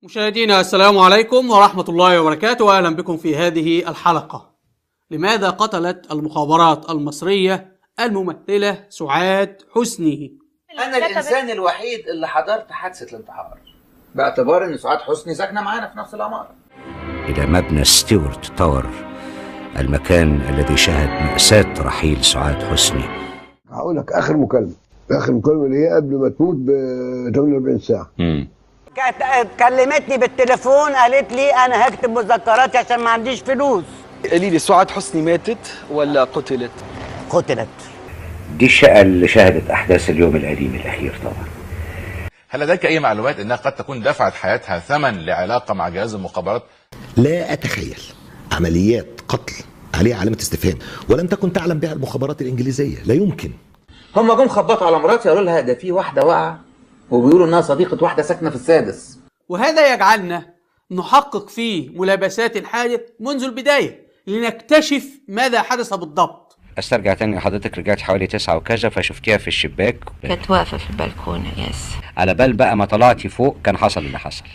مشاهدينا السلام عليكم ورحمة الله وبركاته أهلا بكم في هذه الحلقة لماذا قتلت المخابرات المصرية الممثلة سعاد حسني انا الانسان الوحيد اللي حضرت حادثه الانتحار باعتبار ان سعاد حسني ساكنه معانا في نفس العماره إلى مبنى ستيوارت تاور المكان الذي شهد مأساة رحيل سعاد حسني هقول لك اخر مكالمه اخر مكالمه اللي هي قبل ما تموت ب 48 ساعه كانت كلمتني بالتليفون قالت لي انا هكتب مذكراتي عشان ما عنديش فلوس قولي لي سعاد حسني ماتت ولا قتلت؟ قتلت دي الشقة اللي شهدت أحداث اليوم الأليم الأخير طبعا هل لديك اي معلومات انها قد تكون دفعت حياتها ثمن لعلاقه مع جهاز المخابرات لا أتخيل عمليات قتل عليها علامة استفهام ولم تكن تعلم بها المخابرات الإنجليزية لا يمكن هم جم خبطوا على مراتي قالوا لها ده في واحده واقعه وبيقولوا انها صديقه واحده ساكنه في السادس وهذا يجعلنا نحقق في ملابسات الحادث منذ البداية لنكتشف ماذا حدث بالضبط أسترجع تاني حضرتك رجعت حوالي تسعة وكذا فشفتيها في الشباك كانت واقفة في البلكونة يس على بال بقى ما طلعتي فوق كان حصل اللي حصل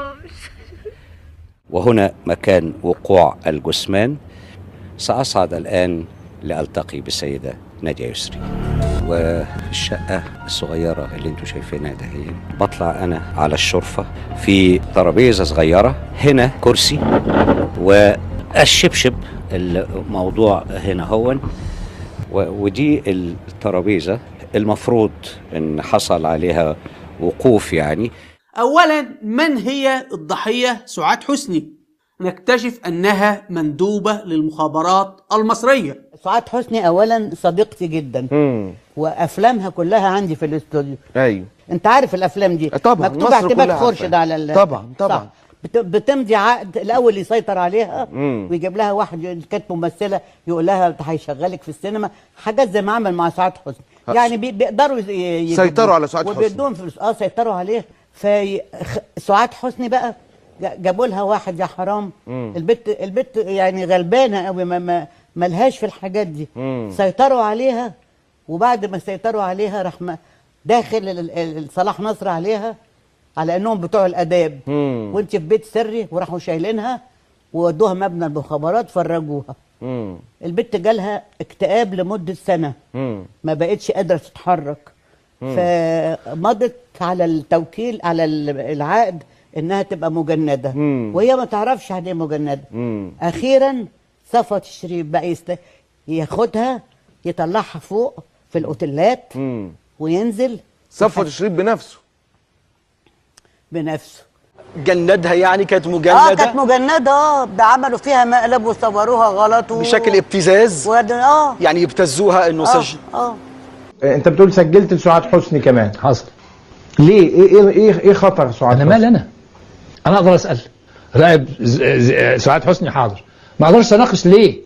وهنا مكان وقوع الجثمان سأصعد الآن لألتقي بالسيدة نادية يسري والشقة الصغيرة اللي انتوا شايفينها ده هي بطلع أنا على الشرفة في ترابيزة صغيرة هنا كرسي والشبشب الموضوع هنا هون و- ودي الترابيزة المفروض ان حصل عليها وقوف يعني أولا من هي الضحية سعاد حسني نكتشف أنها مندوبة للمخابرات المصرية سعاد حسني اولا صديقتي جدا وافلامها كلها عندي في الاستوديو ايوه انت عارف الافلام دي طبعا، مكتوب مصر اعتبار كلها خورشيد عارفاها. على ال... طبعا، طبعا. صح. بت- بتمضي عقد الاول يسيطر عليها ويجيب لها واحد ي- كانت ممثله يقول لها ده هيشغلك في السينما حاجات زي ما عمل مع سعاد حسني يعني بي- بيقدروا يز- ي- يجيبوها. سيطروا على سعاد حسني. وبيدوهم فلوس اه سيطروا عليه في خ- سعاد حسني بقى ج- جابوا لها واحد يا حرام البت البت يعني غلبانه قوي ما ما ملهاش في الحاجات دي سيطروا عليها وبعد ما سيطروا عليها راح ما- داخل ال- ال- صلاح نصر عليها على انهم بتوع الاداب وانت في بيت سري وراحوا شايلينها وودوها مبنى المخابرات فرجوها البت جالها اكتئاب لمده سنه ما بقتش قادره تتحرك فمضت على التوكيل على ال- العقد انها تبقى مجنده وهي ما تعرفش يعني ايه مجنده اخيرا صفوت الشريف بقى يست... ياخدها يطلعها فوق في الاوتيلات وينزل صفوت الشريف بنفسه بنفسه جندها يعني كانت اه مجندة كانت مجنده اه ده عملوا فيها مقلب وصوروها غلط و... بشكل ابتزاز ود... اه يعني يبتزوها انه اه سجن اه انت بتقول سجلت لسعاد حسني كمان حصل ليه ايه ايه ايه, إيه خطر سعاد انا مال انا انا اقدر اسال راقب ز- ز- سعاد حسني حاضر ما اقدرش اناقش ليه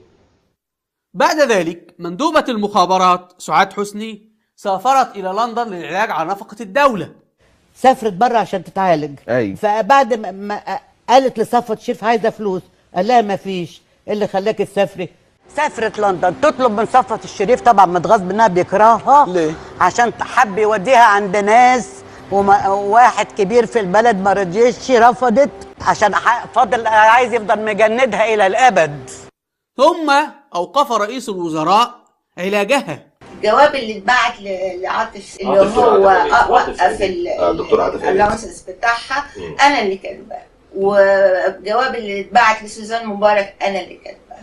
بعد ذلك مندوبة المخابرات سعاد حسني سافرت إلى لندن للعلاج على نفقة الدولة سافرت بره عشان تتعالج أيوة. فبعد ما, ما قالت لصفوت الشريف عايزه فلوس قال لها ما فيش إيه اللي خلاكي تسافري سافرت لندن تطلب من صفوت الشريف طبعا متغاظ انها بيكرهها ليه؟ عشان حب يوديها عند ناس وما وواحد كبير في البلد ما رضيش رفضت عشان ح- فضل عايز يفضل مجندها الى الابد ثم أوقف رئيس الوزراء علاجها الجواب اللي اتبعت ل- لعاطف اللي عاطف هو عاطف آه، عاطف وقف ال- آه، دكتور عاطف عيد. اللايسنس بتاعها انا اللي كاتباه والجواب اللي اتبعت لسوزان مبارك انا اللي كاتباه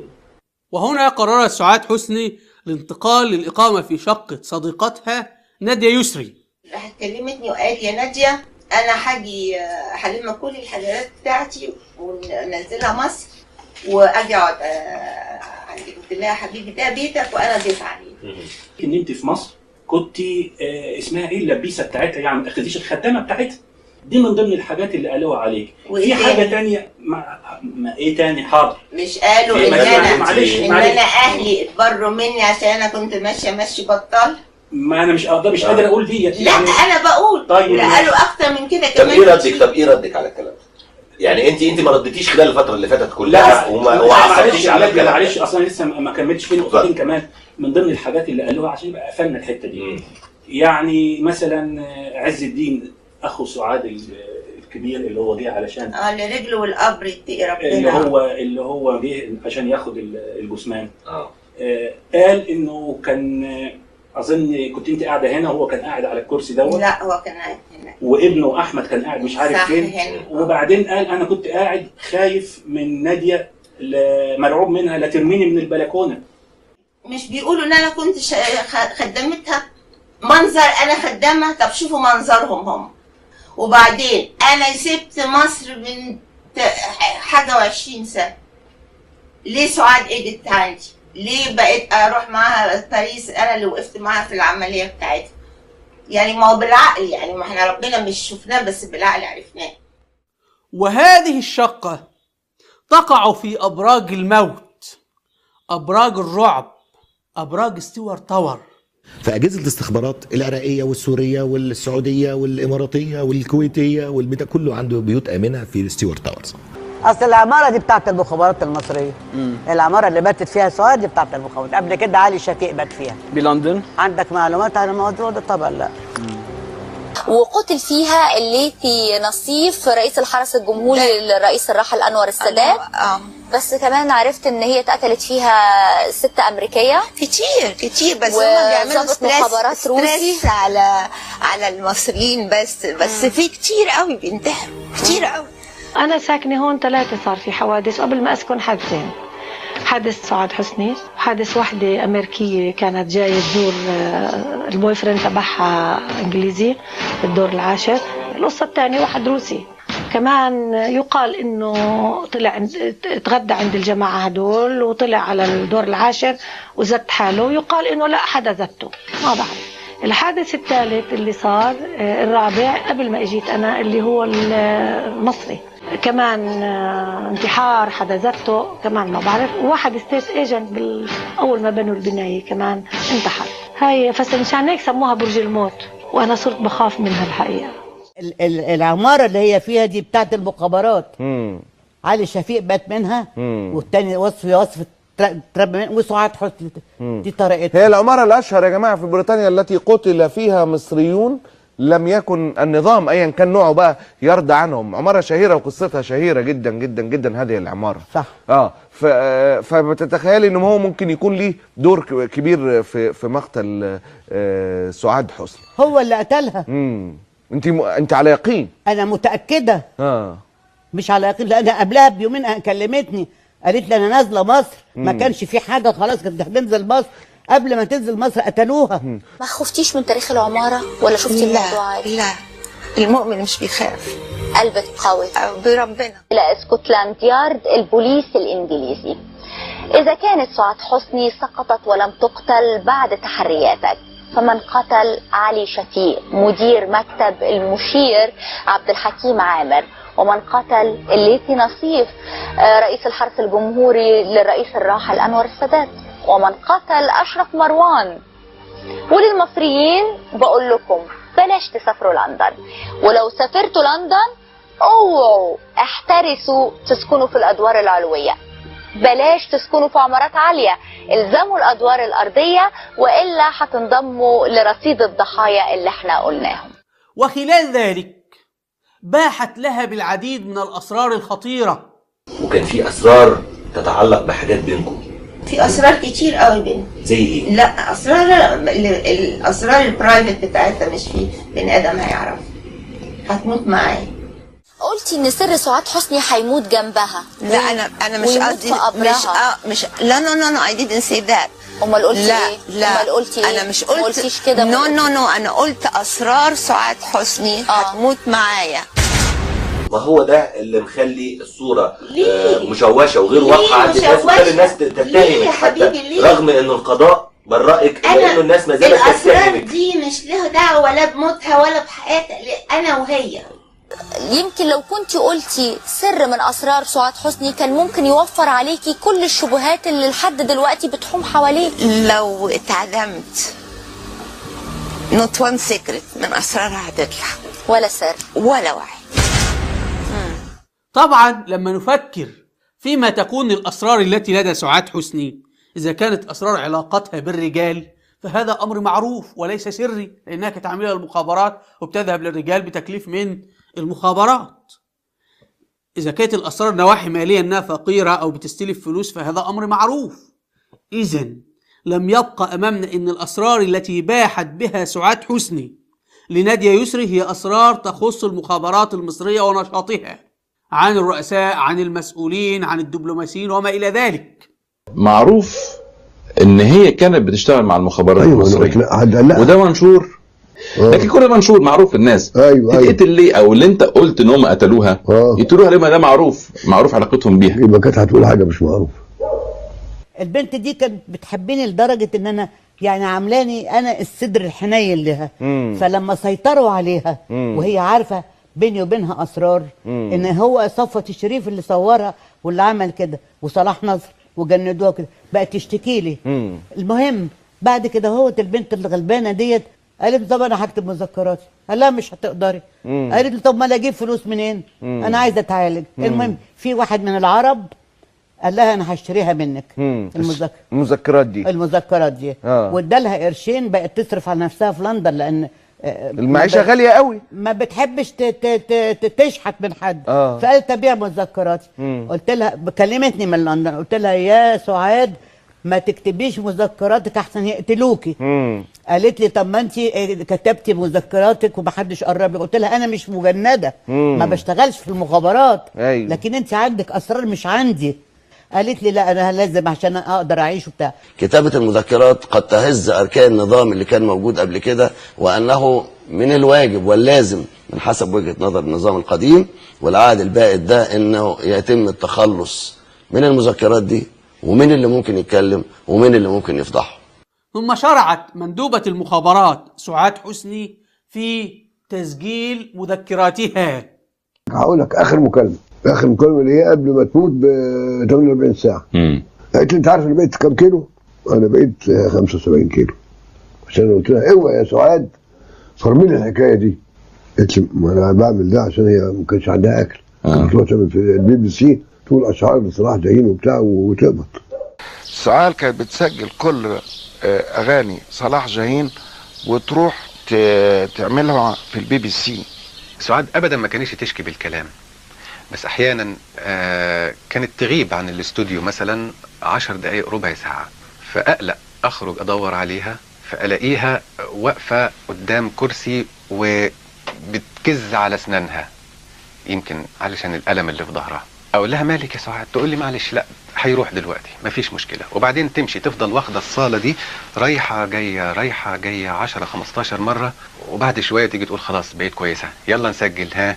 وهنا قررت سعاد حسني الانتقال للإقامة في شقة صديقتها نادية يسري راحت كلمتني وقالت يا ناديه انا هاجي آه، هلم كل الحاجات بتاعتي وننزلها مصر واجي اقعد آه، عندي قلت لها يا حبيبي ده بيتك وانا ضيف عليه ان انت في مصر كنت آه، اسمها ايه اللبيسه بتاعتها يعني ما اخدتيش الختامه بتاعتها دي من ضمن الحاجات اللي قالوها عليك وإيه في حاجه تاني؟ تانية ما, ما ايه تاني حاضر مش قالوا في ان مجال- انا معلش- ان معلش. انا اهلي اتبروا مني عشان انا كنت ماشيه ماشي بطال ما انا مش قادر مش قادر اقول ديت لا انا بقول طيب. لا قالوا اكتر من كده طب كمان ايه ردك طب ايه ردك على الكلام ده؟ يعني انت انت ما ردتيش خلال الفتره اللي فاتت لا كلها وما لا، وما معلش عصبتيش على الكلام معلش ده. اصلا لسه ما ما كملتش في نقطتين كمان من ضمن الحاجات اللي قالوها عشان يبقى قفلنا الحته دي يعني مثلا عز الدين اخو سعاد ال- الكبير اللي هو جه علشان اه اللي رجله والقبر يتقي اللي ربنا هو اللي هو جه عشان ياخد ال- الجثمان اه آه، قال انه كان آه، اظن كنت انت قاعده هنا وهو كان قاعد على الكرسي دوت لا هو كان قاعد هنا وابنه احمد كان قاعد مش عارف صح فين هنا. وبعدين قال انا كنت قاعد خايف من ناديه ل- مرعوب منها لا ترميني من البلكونه مش بيقولوا ان انا كنت شا- خ- خدمتها منظر انا خدامه طب شوفوا منظرهم هم وبعدين انا سبت مصر من ت- حاجه وعشرين سنه ليه سعاد اجت عندي ليه بقيت اروح معاها باريس انا اللي وقفت معاها في العمليه بتاعتها يعني ما هو بالعقل يعني ما احنا ربنا مش شفناه بس بالعقل عرفناه وهذه الشقة تقع في أبراج الموت أبراج الرعب أبراج ستيوارت تاور فأجهزة الاستخبارات العراقية والسورية والسعودية والإماراتية والكويتية والبتاع كله عنده بيوت آمنة في ستيوارت تاورز اصل العماره دي بتاعت المخابرات المصريه العماره اللي باتت فيها سعاد دي بتاعت المخابرات قبل كده علي شفيق بات فيها بلندن عندك معلومات عن الموضوع ده طبعا لا وقتل فيها الليثي نصيف رئيس الحرس الجمهوري للرئيس الراحل انور السادات بس كمان عرفت ان هي اتقتلت فيها ست امريكيه كتير كتير بس و- هم بيعملوا ضابط ستريس مخابرات روسي. ستريس على على المصريين بس بس في كتير قوي بينتحروا كتير قوي أنا ساكنة هون ثلاثة صار في حوادث قبل ما أسكن حادثين حادث سعاد حسني وحادث وحدة أمريكية كانت جاية تزور آه، البوي فريند تبعها إنجليزي بالدور العاشر القصة الثانية واحد روسي كمان يقال انه طلع عند- اتغدى عند الجماعه هدول وطلع على الدور العاشر وزت حاله ويقال انه لا حدا زته ما بعرف الحادث الثالث اللي صار آه، الرابع قبل ما اجيت انا اللي هو ال- المصري كمان آه، انتحار حدا زته كمان ما بعرف وواحد ستيت ايجنت بال... اول ما بنوا البنايه كمان انتحر هاي بس مشان هيك سموها برج الموت وانا صرت بخاف منها الحقيقه ال- ال- العماره اللي هي فيها دي بتاعت المخابرات علي شفيق بات منها والتاني وصف وصف تر- تربى منها وسعاد حسني دي طريقتها هي العمارة الأشهر يا جماعة في بريطانيا التي قتل فيها مصريون لم يكن النظام أيا كان نوعه بقى يرضى عنهم عمارة شهيرة وقصتها شهيرة جدا جدا جدا هذه العمارة صح اه ف... آه، فبتتخيلي ان هو ممكن يكون ليه دور ك- كبير في في مقتل آه، سعاد حسني هو اللي قتلها امم انت م... انت على يقين انا متاكده اه مش على يقين لان قبلها بيومين كلمتني قالت لي انا نازله مصر ما مم. كانش في حاجه خلاص كانت هتنزل مصر قبل ما تنزل مصر قتلوها ما خفتيش من تاريخ العماره ولا شفتي لا، الموضوع عادي لا المؤمن مش بيخاف قلبك قوي بربنا الى اسكتلاند يارد البوليس الانجليزي اذا كانت سعاد حسني سقطت ولم تقتل بعد تحرياتك فمن قتل علي شفيق مدير مكتب المشير عبد الحكيم عامر ومن قتل الليثي نصيف آه، رئيس الحرس الجمهوري للرئيس الراحل انور السادات ومن قتل اشرف مروان وللمصريين بقول لكم بلاش تسافروا لندن ولو سافرتوا لندن اوعوا احترسوا تسكنوا في الادوار العلويه بلاش تسكنوا في عمارات عاليه الزموا الادوار الارضيه والا هتنضموا لرصيد الضحايا اللي احنا قلناهم وخلال ذلك باحت لها بالعديد من الأسرار الخطيرة وكان في اسرار تتعلق بحاجات بينكم في اسرار كتير قوي بينهم زي ايه؟ لا اسرار ال- الاسرار البرايفت بتاعتها مش في بني ادم هيعرف هتموت معايا قلتي ان سر سعاد حسني هيموت جنبها لا انا انا مش ويموت قصدي في قبرها. مش آه مش لا نو نو نو اي didn't say that امال قلتي لا ايه؟ لا امال قلتي ايه؟ انا مش ما قلت قلتيش كده نو ما نو نو انا قلت اسرار سعاد حسني هتموت معايا ما هو ده اللي مخلي الصوره ليه؟ آه، مشوشه وغير ليه واضحه عند الناس مشوشة؟ وكان الناس ليه تتهمك يا حتى حبيبي ليه؟ رغم ان القضاء برأك انا لانه الناس ما زالت الاسرار تتهمك دي مش لها دعوه ولا بموتها ولا بحياتها لا، انا وهي يمكن لو كنت قلتي سر من اسرار سعاد حسني كان ممكن يوفر عليكي كل الشبهات اللي لحد دلوقتي بتحوم حواليك لو اتعدمت نوت وان سيكريت من اسرارها هتطلع ولا سر ولا واحد طبعا لما نفكر فيما تكون الأسرار التي لدى سعاد حسني إذا كانت أسرار علاقتها بالرجال فهذا أمر معروف وليس سري لأنها كانت عاملة المخابرات وبتذهب للرجال بتكليف من المخابرات إذا كانت الأسرار نواحي مالية إنها فقيرة أو بتستلف فلوس فهذا أمر معروف إذا لم يبقى أمامنا إن الأسرار التي باحت بها سعاد حسني لنادية يسري هي أسرار تخص المخابرات المصرية ونشاطها عن الرؤساء عن المسؤولين عن الدبلوماسيين وما إلى ذلك معروف ان هي كانت بتشتغل مع المخابرات أيوة، المصريه لكن حد- لا. وده منشور لكن كل ده منشور معروف الناس ايوه تتقتل ليه او اللي انت قلت ان هم قتلوها يقتلوها ليه ما ده معروف معروف علاقتهم بيها يبقى كانت هتقول حاجه مش معروف البنت دي كانت بتحبني لدرجه ان انا يعني عاملاني انا الصدر الحنين لها مم. فلما سيطروا عليها مم. وهي عارفه بيني وبينها اسرار مم. ان هو صفوت الشريف اللي صورها واللي عمل كده وصلاح نصر وجندوها كده بقت تشتكي لي مم. المهم بعد كده هوت البنت الغلبانه ديت قالت طب انا هكتب مذكراتي قال لها مش هتقدري مم. قالت له طب ما انا اجيب فلوس منين مم. انا عايزه اتعالج مم. المهم في واحد من العرب قال لها انا هشتريها منك مم. المذكر المذكرات دي المذكرات دي آه. وادالها قرشين بقت تصرف على نفسها في لندن لان آه، المعيشة ما ب- غالية قوي ما بتحبش ت- ت- ت- ت- تشحت من حد آه. فقالت ابيع مذكراتي مم. قلت لها كلمتني من لندن قلت لها يا سعاد ما تكتبيش مذكراتك احسن يقتلوكي مم. قالت لي طب ما انت كتبتي مذكراتك ومحدش قرب لي قلت لها انا مش مجنده مم. ما بشتغلش في المخابرات أيوة. لكن انت عندك اسرار مش عندي قالت لي لا انا لازم عشان اقدر اعيش وبتاع كتابة المذكرات قد تهز أركان النظام اللي كان موجود قبل كده وأنه من الواجب واللازم من حسب وجهة نظر النظام القديم والعهد البائد ده أنه يتم التخلص من المذكرات دي ومين اللي ممكن يتكلم ومين اللي ممكن يفضحه ثم شرعت مندوبة المخابرات سعاد حسني في تسجيل مذكراتها هقول لك اخر مكالمه اخر مكالمه اللي هي قبل ما تموت ب 48 ساعه قالت لي انت عارف انا بقيت كام كيلو؟ انا بقيت آه، 75 كيلو عشان أنا قلت لها اوعى يا سعاد فرمي لي الحكايه دي قالت لي ما انا بعمل ده عشان هي ما كانش عندها اكل كانت تروح تعمل في البي بي سي تقول اشعار لصلاح جاهين وبتاع وتقبض سعال كانت بتسجل كل آه، اغاني صلاح جاهين وتروح ت- تعملها في البي بي سي سعاد ابدا ما كانتش تشكي بالكلام بس احيانا آه كانت تغيب عن الاستوديو مثلا عشر دقايق ربع ساعه فاقلق اخرج ادور عليها فالاقيها واقفه قدام كرسي وبتكز على اسنانها يمكن علشان الالم اللي في ظهرها اقول لها مالك يا سعاد تقول لي معلش لا هيروح دلوقتي مفيش مشكله وبعدين تمشي تفضل واخده الصاله دي رايحه جايه رايحه جايه 10 15 مره وبعد شويه تيجي تقول خلاص بقيت كويسه يلا نسجل ها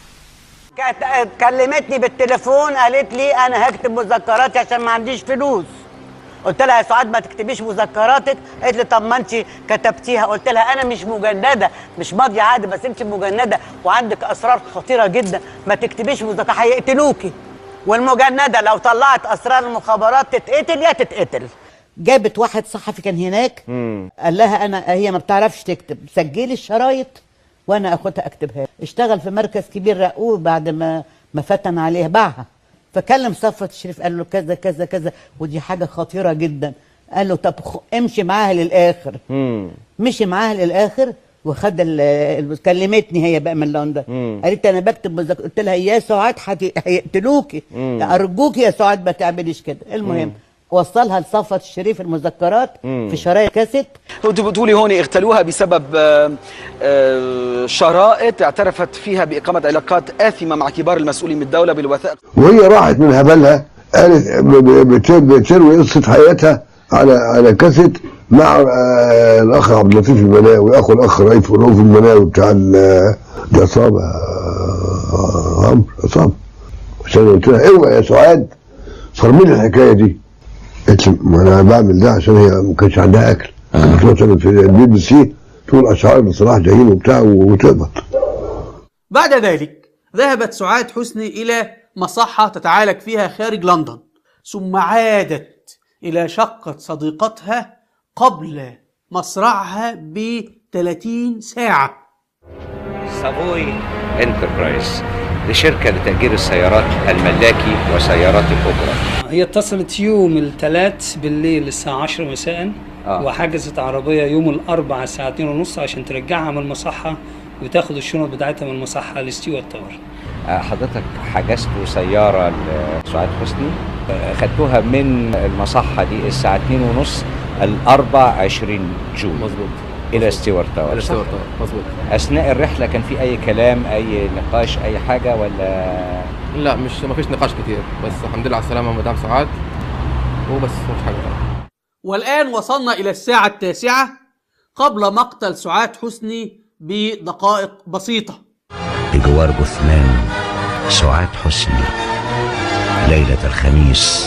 كانت كلمتني بالتليفون قالت لي انا هكتب مذكراتي عشان ما عنديش فلوس قلت لها يا سعاد ما تكتبيش مذكراتك قالت لي طب ما انت كتبتيها قلت لها انا مش مجنده مش ماضيه عادي بس انت مجنده وعندك اسرار خطيره جدا ما تكتبيش مذكرات هيقتلوكي والمجنده لو طلعت اسرار المخابرات تتقتل يا تتقتل جابت واحد صحفي كان هناك قال لها انا هي ما بتعرفش تكتب سجلي الشرايط وانا اخدها اكتبها اشتغل في مركز كبير رقوه بعد ما ما فتن عليه باعها فكلم صفوت الشريف قال له كذا كذا كذا ودي حاجه خطيره جدا قال له طب خ- امشي معاها للاخر مشي معاها للاخر وخد ال- ال- كلمتني هي بقى من لندن قالت لي انا بكتب مذكر قلت لها يا سعاد هت- هيقتلوكي مم. ارجوكي يا سعاد ما تعمليش كده المهم وصلها لصفوت الشريف المذكرات مم. في شرايط كاسيت انت بتقولي هون اغتالوها بسبب آه، آه، شرائط اعترفت فيها بإقامة علاقات آثمة مع كبار المسؤولين من الدولة بالوثائق وهي راحت من هبلها قالت ب- ب- بت- بتروي قصه حياتها على على كاسيت مع آه، الاخ عبد اللطيف المناوي اخو الاخ رئيف رؤوف المناوي بتاع ال- العصابه آه، عمرو عصابه عشان قلت لها اوعى يا سعاد فرمي لي الحكايه دي قالت لي ما انا بعمل ده عشان هي ما كانش عندها اكل كانت تروح تعمل في البي بي سي تقول اشعار لصلاح جاهين وبتاع وتقبض بعد ذلك ذهبت سعاد حسني إلى مصحة تتعالج فيها خارج لندن ثم عادت إلى شقة صديقتها قبل مصرعها ب 30 ساعة سافوي انتربرايز لشركة لتأجير السيارات الملاكي وسيارات الأجرة هي اتصلت يوم الثلاث بالليل الساعة 10 مساء آه. وحجزت عربية يوم الأربعاء الساعة 2 ونص عشان ترجعها من المصحة وتاخد الشنط بتاعتها من المصحة لستيوارت تاور آه، حضرتك حجزتوا سيارة لسعاد حسني آه، خدتوها من المصحة دي الساعة 2 ونص الأربع 20 جون مظبوط إلى ستيوارت تاور إلى صح؟ ستيوارت تاور، مظبوط. أثناء الرحلة كان في أي كلام أي نقاش أي حاجة ولا لا مش ما فيش نقاش كتير بس الحمد لله على السلامه مدام سعاد وبس مش حاجه تانية. والآن وصلنا إلى الساعة التاسعة قبل مقتل سعاد حسني بدقائق بسيطة بجوار جثمان سعاد حسني ليلة الخميس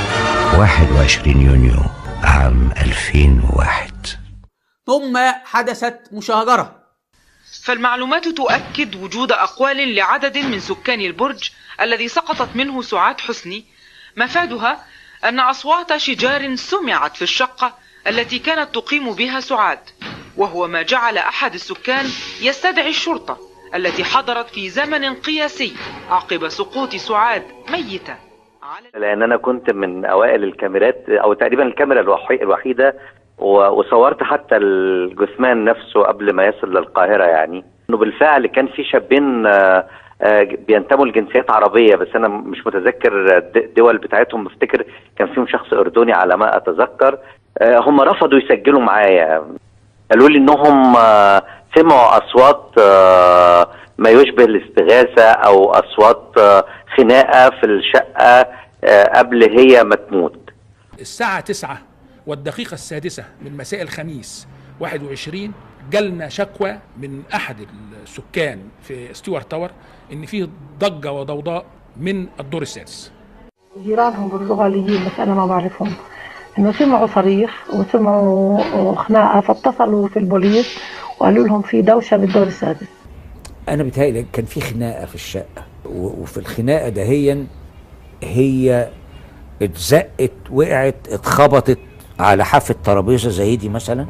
21 يونيو عام 2001 ثم حدثت مشاجرة فالمعلومات تؤكد وجود أقوال لعدد من سكان البرج الذي سقطت منه سعاد حسني مفادها أن أصوات شجار سمعت في الشقة التي كانت تقيم بها سعاد وهو ما جعل أحد السكان يستدعي الشرطة التي حضرت في زمن قياسي عقب سقوط سعاد ميتة لان انا كنت من اوائل الكاميرات او تقريبا الكاميرا الوحي- الوحيده و- وصورت حتى الجثمان نفسه قبل ما يصل للقاهره يعني انه بالفعل كان في شابين آه، آه، بينتموا لجنسيات عربيه بس انا مش متذكر د- دول بتاعتهم بفتكر كان فيهم شخص اردني على ما اتذكر آه، هم رفضوا يسجلوا معايا قالوا لي انهم آه، سمعوا اصوات آه، ما يشبه الاستغاثه او اصوات آه، خناقه في الشقه آه، قبل هي ما تموت الساعة تسعة والدقيقة السادسة من مساء الخميس 21 جالنا شكوى من أحد السكان في ستيوارت تاور إن فيه ضجة وضوضاء من الدور السادس جيرانهم برتغاليين بس انا ما بعرفهم انه سمعوا صريخ وسمعوا خناقه فاتصلوا في البوليس وقالوا لهم في دوشه بالدور السادس انا بيتهيألي كان في خناقه في الشقه و- وفي الخناقه دهيا هي اتزقت وقعت اتخبطت على حافه ترابيزه زي دي مثلا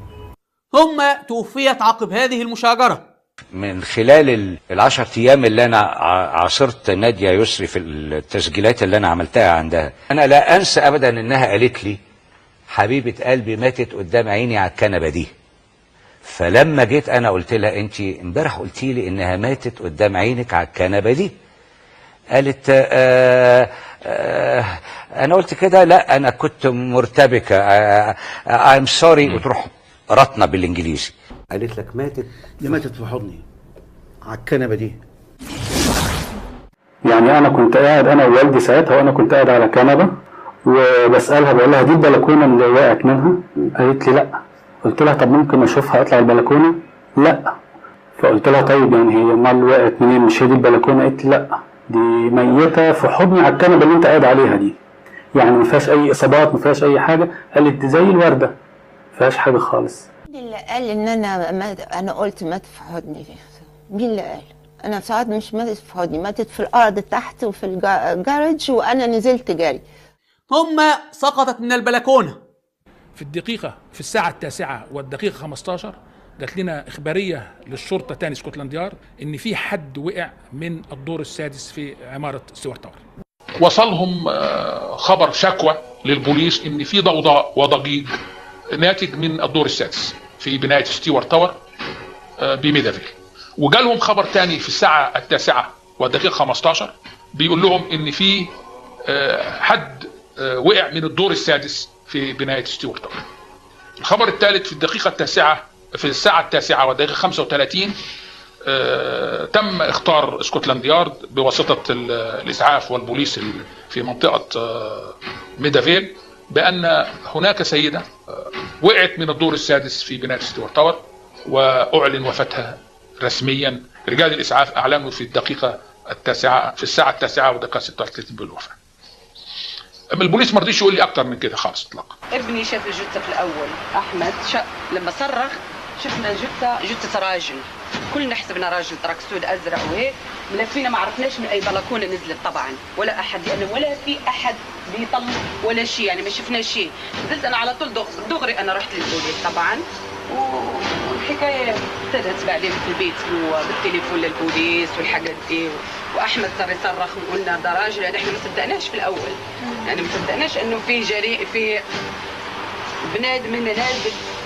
ثم توفيت عقب هذه المشاجرة من خلال ال- العشر ايام اللي انا ع- عاصرت ناديه يسري في التسجيلات اللي انا عملتها عندها انا لا انسى ابدا انها قالت لي حبيبه قلبي ماتت قدام عيني على الكنبه دي فلما جيت انا قلت لها انت امبارح قلتي لي انها ماتت قدام عينك على الكنبه دي قالت آه آه انا قلت كده لا انا كنت مرتبكه ايم سوري وتروح رطنه بالانجليزي قالت لك ماتت دي ماتت في حضني على الكنبه دي يعني انا كنت قاعد انا ووالدي ساعتها وانا كنت قاعد على كنبه وبسالها بقول لها دي البلكونه اللي وقعت منها قالت لي لا قلت لها طب ممكن اشوفها اطلع البلكونه لا فقلت لها طيب يعني هي امال وقعت منين مش هي دي البلكونه قالت لي لا دي ميته في حضني على الكنبه اللي انت قاعد عليها دي يعني ما فيهاش اي اصابات ما فيهاش اي حاجه قالت دي زي الورده ما فيهاش حاجه خالص مين اللي قال ان انا ما انا قلت مات في حضني مين اللي قال انا ساعات مش ماتت في حضني ماتت في الارض تحت وفي الجا- الجارج وانا نزلت جري ثم سقطت من البلكونة في الدقيقة في الساعة التاسعة والدقيقة 15 جات لنا إخبارية للشرطة تاني سكوتلاند يارد إن في حد وقع من الدور السادس في عمارة ستيوارت تاور وصلهم آه، خبر شكوى للبوليس ان في ضوضاء وضجيج ناتج من الدور السادس في بنايه ستيوارت تاور آه، بميدافيل وجالهم خبر تاني في الساعه التاسعه والدقيقه 15 بيقول لهم ان في آه، حد آه، وقع من الدور السادس في بنايه ستيوارت تاور الخبر الثالث في الدقيقه التاسعه في الساعه التاسعه والدقيقه 35 آه، تم اختار اسكتلاند يارد بواسطه ال- الاسعاف والبوليس ال- في منطقه آه، ميدافيل بان هناك سيده آه، وقعت من الدور السادس في بنايه ستيوارت تاور واعلن وفاتها رسميا رجال الاسعاف اعلنوا في الدقيقه التاسعه في الساعه التاسعه والدقيقه 36 بالوفاه. اما البوليس ما رضيش يقول لي اكتر من كده خالص اطلاقا. ابني شاف الجثة في الأول أحمد شا... لما صرخ شفنا الجثة جثة راجل كلنا حسبنا راجل ترك سود أزرق وهيك ملفينا ما عرفناش من أي بلكونة نزلت طبعا ولا أحد يعني ولا في أحد بيطلع ولا شيء يعني ما شفنا شيء نزلت أنا على طول دغ- دغري أنا رحت للبوليس طبعا والحكاية ابتدت بعدين في البيت بالتليفون للبوليس والحاجات دي واحمد صار يصرخ وقلنا ده راجل يعني احنا ما صدقناش في الاول يعني ما صدقناش انه في جريء في بنادم من نازل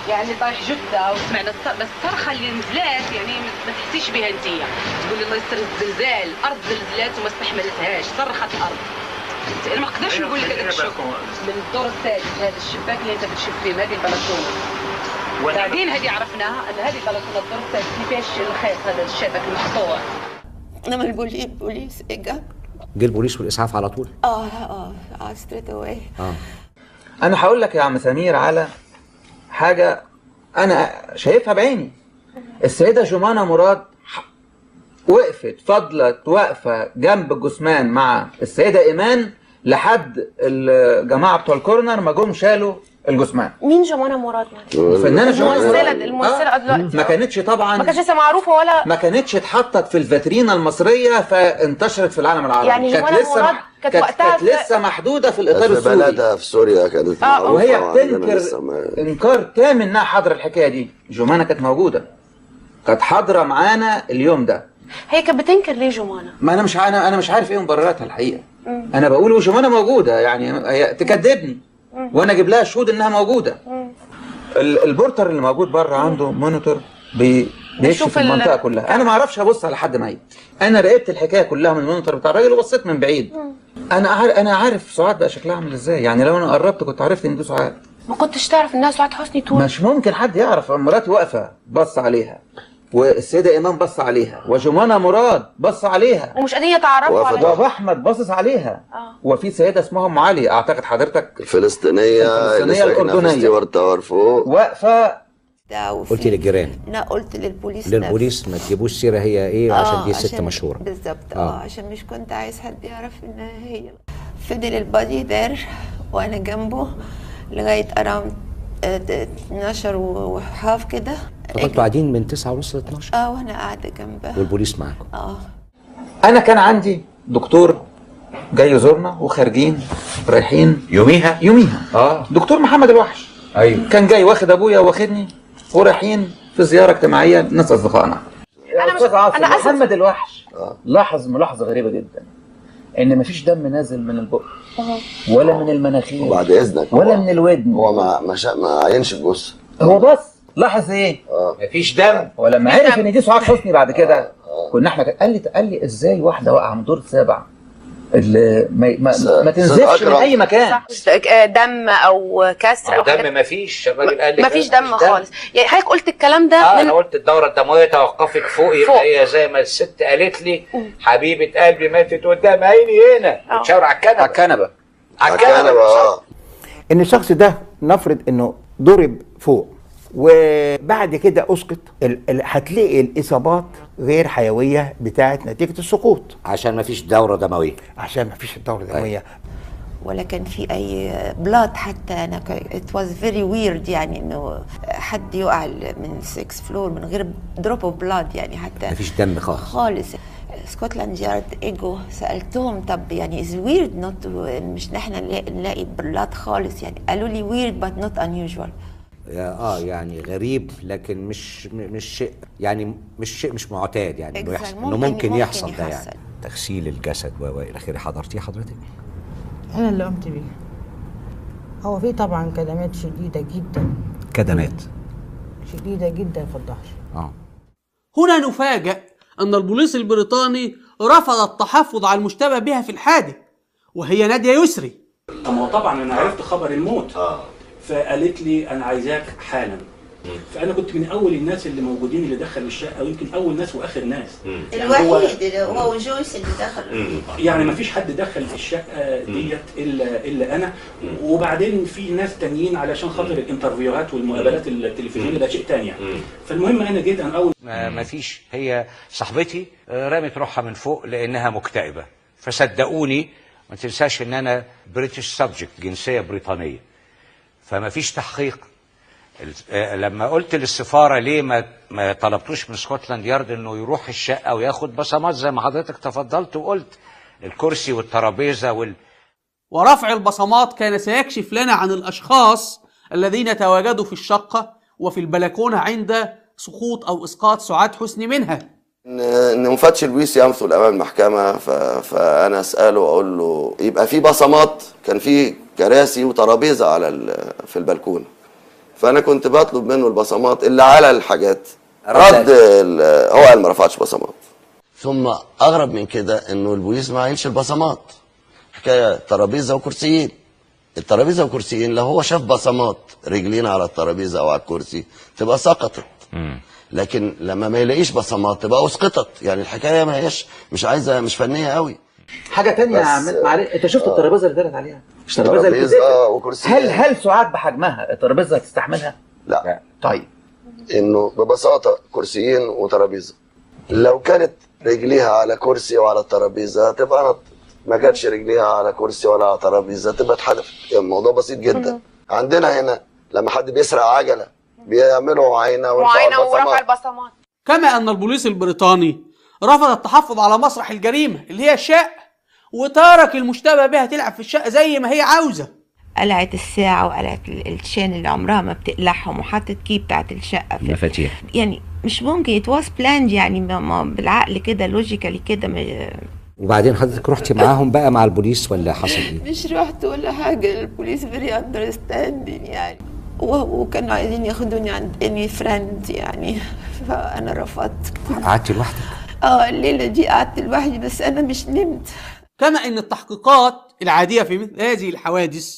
يعني طايح جثه وسمعنا الص- بس الصرخه اللي نزلت يعني ما تحسيش بها انت تقول لي الله يستر الزلزال الارض زلزلات وما استحملتهاش صرخت الارض انت انا ما اقدرش نقول لك هذاك الشيء من الدور السادس هذا الشباك اللي انت بتشوف فيه هذه البلكونه بعدين هذه عرفناها ان هذه البلكونه الدور السادس ما فيهاش الخيط هذا الشبك المقطوع لما البوليس البوليس اجا جه البوليس والاسعاف على طول اه اه اه ستريت اواي اه انا هقول لك يا عم سمير على حاجه انا شايفها بعيني السيده جمانه مراد ح- وقفت فضلت واقفه جنب الجثمان مع السيده ايمان لحد الجماعه بتوع الكورنر ما جم شالوا الجثمان مين جمانة مراد الفنانه جمانه الممثلة مراد الممثلة دلوقتي ما كانتش طبعا ما كانش لسه معروفة ولا ما كانتش اتحطت في الفاترينا المصريه فانتشرت في العالم العربي يعني كانت جمانة لسه مراد مح- كانت كانت, وقتها كانت في- لسه محدوده في الاطار في السوري بلدها في سوريا كانت اه معروفة وهي وعندنا بتنكر لسه ما- انكار تام انها حاضره الحكايه دي جمانه كانت موجوده كانت حاضره معانا اليوم ده هي كانت بتنكر ليه جمانة ما انا مش انا انا مش عارف ايه مبرراتها الحقيقه مم. انا بقول وجمانه موجوده يعني هي تكذبني مم. وانا اجيب لها شهود انها موجوده مم. ال- البورتر اللي موجود بره عنده مونيتور بي بيشوف بيكشف ال- المنطقه كلها انا ما اعرفش ابص على حد ميت انا راقبت الحكايه كلها من المونيتور بتاع الراجل وبصيت من بعيد انا عارف انا عارف سعاد بقى شكلها عامل ازاي يعني لو انا قربت كنت عرفت ان دي سعاد ما كنتش تعرف انها سعاد حسني طول مش ممكن حد يعرف مراتي واقفه بص عليها والسيده ايمان بص عليها وجمانه مراد بص عليها ومش قادرين يتعرفوا على وابو احمد باصص عليها آه. وفي سيده اسمها ام علي اعتقد حضرتك الفلسطينية اللي الفلسطينية ساكنة في الأردنية. ستيوارت تاور فوق واقفه قلت للجيران لا قلت للبوليس للبوليس ما تجيبوش سيره هي ايه آه، عشان دي ست عشان- مشهوره بالظبط اه آه. عشان مش كنت عايز حد يعرف ان هي فضل البادي دار وانا جنبه لغايه اراوند 12 وحاف كده فكنتوا قاعدين من 9 ونص ل 12 اه وانا قاعده جنبه والبوليس معاكم اه انا كان عندي دكتور جاي يزورنا وخارجين رايحين يوميها يوميها اه دكتور محمد الوحش ايوه كان جاي واخد ابويا واخدني ورايحين في زياره اجتماعيه لناس اصدقائنا أنا مش- أستاذ عاصم، أنا آسف. محمد الوحش لاحظ ملاحظه غريبه جدا ان مفيش دم نازل من البق ولا من المناخير وبعد اذنك ولا من الودن هو ما ما, شا... ما عينش الجثة هو بص لاحظ ايه مفيش دم ولما عرف ان دي سعاد حسني بعد كده كنا احنا قال لي قال لي ازاي واحده واقعه من دور السابع اللي ما, ما, ما تنزلش من اي مكان آه، دم او كسر او حاجات ما فيش الراجل قال لي ما فيش دم خالص يعني حضرتك قلت الكلام ده اه من انا قلت الدوره الدمويه توقفت فوق فوق. يبقى هي زي ما الست قالت لي حبيبه قلبي ماتت قدام عيني هنا آه. بتشاور على الكنبه على الكنبه على الكنبه اه ان الشخص ده نفرض انه ضرب فوق وبعد كده اسقط ال- ال- هتلاقي الاصابات غير حيويه بتاعه نتيجه السقوط عشان ما فيش دوره دمويه عشان ما فيش الدوره الدمويه ولا كان في اي بلاد حتى انا ات واز فيري ويرد يعني انه حد يقع من 6 فلور من غير دروب اوف بلاد يعني حتى مفيش دم خالص خالص سكوتلاند يارد ايجو سالتهم طب يعني از ويرد نوت مش نحن نلاقي- نلاقي بلاد خالص يعني قالوا لي ويرد بات نوت انيوجوال اه يعني غريب لكن مش م- مش شيء يعني مش شيء مش معتاد يعني انه Exactly. يحصل انه ممكن- ممكن ممكن يحصل ده يحصل. يعني تغسيل الجسد و و الى اخره حضرتيه حضرتك أنا اللي قمت بيه هو في طبعا كدمات شديدة جدا كدمات شديدة جدا في الظهر اه هنا نفاجأ أن البوليس البريطاني رفض التحفظ على المشتبه بها في الحادث وهي نادية يسري طب ما هو طبعا انا عرفت خبر الموت اه فقالت لي انا عايزاك حالا فانا كنت من اول الناس اللي موجودين اللي دخلوا الشقه ويمكن اول ناس واخر ناس يعني هو- الوحيد اللي هو وجويس اللي دخل يعني ما فيش حد دخل الشقه ديت الا الا انا وبعدين في ناس تانيين علشان خاطر الانترفيوهات والمقابلات التلفزيونيه ده شيء تاني يعني فالمهم انا جيت انا اول ما ما فيش هي صاحبتي آه، رمت روحها من فوق لانها مكتئبه فصدقوني ما تنساش ان انا بريتش سبجكت جنسيه بريطانيه فما فيش تحقيق ال- آه، لما قلت للسفاره ليه ما ما طلبتوش من سكوتلاند يارد انه يروح الشقه وياخد بصمات زي ما حضرتك تفضلت وقلت الكرسي والترابيزه وال ورفع البصمات كان سيكشف لنا عن الأشخاص الذين تواجدوا في الشقة وفي البلكونة عند سقوط أو إسقاط سعاد حسني منها ان إن مفتش لويس يمثل امام المحكمه ف... فانا اساله واقول له يبقى في بصمات كان في كراسي وترابيزه على ال... في البلكونه فانا كنت بطلب منه البصمات اللي على الحاجات رد. رد ال- هو قال ما رفعش بصمات ثم اغرب من كده انه البوليس ما عينش البصمات حكايه ترابيزه وكرسيين الترابيزه وكرسيين لو هو شاف بصمات رجلين على الترابيزه او على الكرسي تبقى سقطت لكن لما ما يلاقيش بصمات تبقى اسقطت يعني الحكايه ما هيش مش عايزه مش فنيه قوي حاجه تانية يا بس- عم معلش انت شفت آه. الترابيزه اللي طلعت عليها مش الترابيزه اللي ترابيزة بتتقفل. وكرسي. هل هل سعاد بحجمها الترابيزه تستحملها؟ لا طيب انه ببساطه كرسيين وترابيزه لو كانت رجليها على كرسي وعلى الترابيزه هتبقى نطت ما كانتش رجليها على كرسي ولا على ترابيزه تبقى اتحدفت يعني الموضوع بسيط جدا عندنا هنا لما حد بيسرق عجله بيعملوا عينه ويرفعوا معاينه ورفع البصمات البصمات كما أن البوليس البريطاني رفض التحفظ على مسرح الجريمة اللي هي الشقة وترك المشتبه بها تلعب في الشقة زي ما هي عاوزة قلعت الساعة وقلعت ال- الشان اللي عمرها ما بتقلعهم وحطت كي بتاعت الشقة في مفاتيح يعني مش ممكن يتواس بلاند يعني ما ما بالعقل كده لوجيكالي كده ما- وبعدين حضرتك رحتي معاهم بقى مع البوليس ولا حصل ايه؟ مش رحت ولا حاجة البوليس فيري اندرستاندينج يعني و- وكانوا عايزين ياخدوني عند اني فريند يعني فانا رفضت قعدتي لوحدك اه الليلة دي قعدت لوحدي بس انا مش نمت كما أن التحقيقات العادية في مثل هذه الحوادث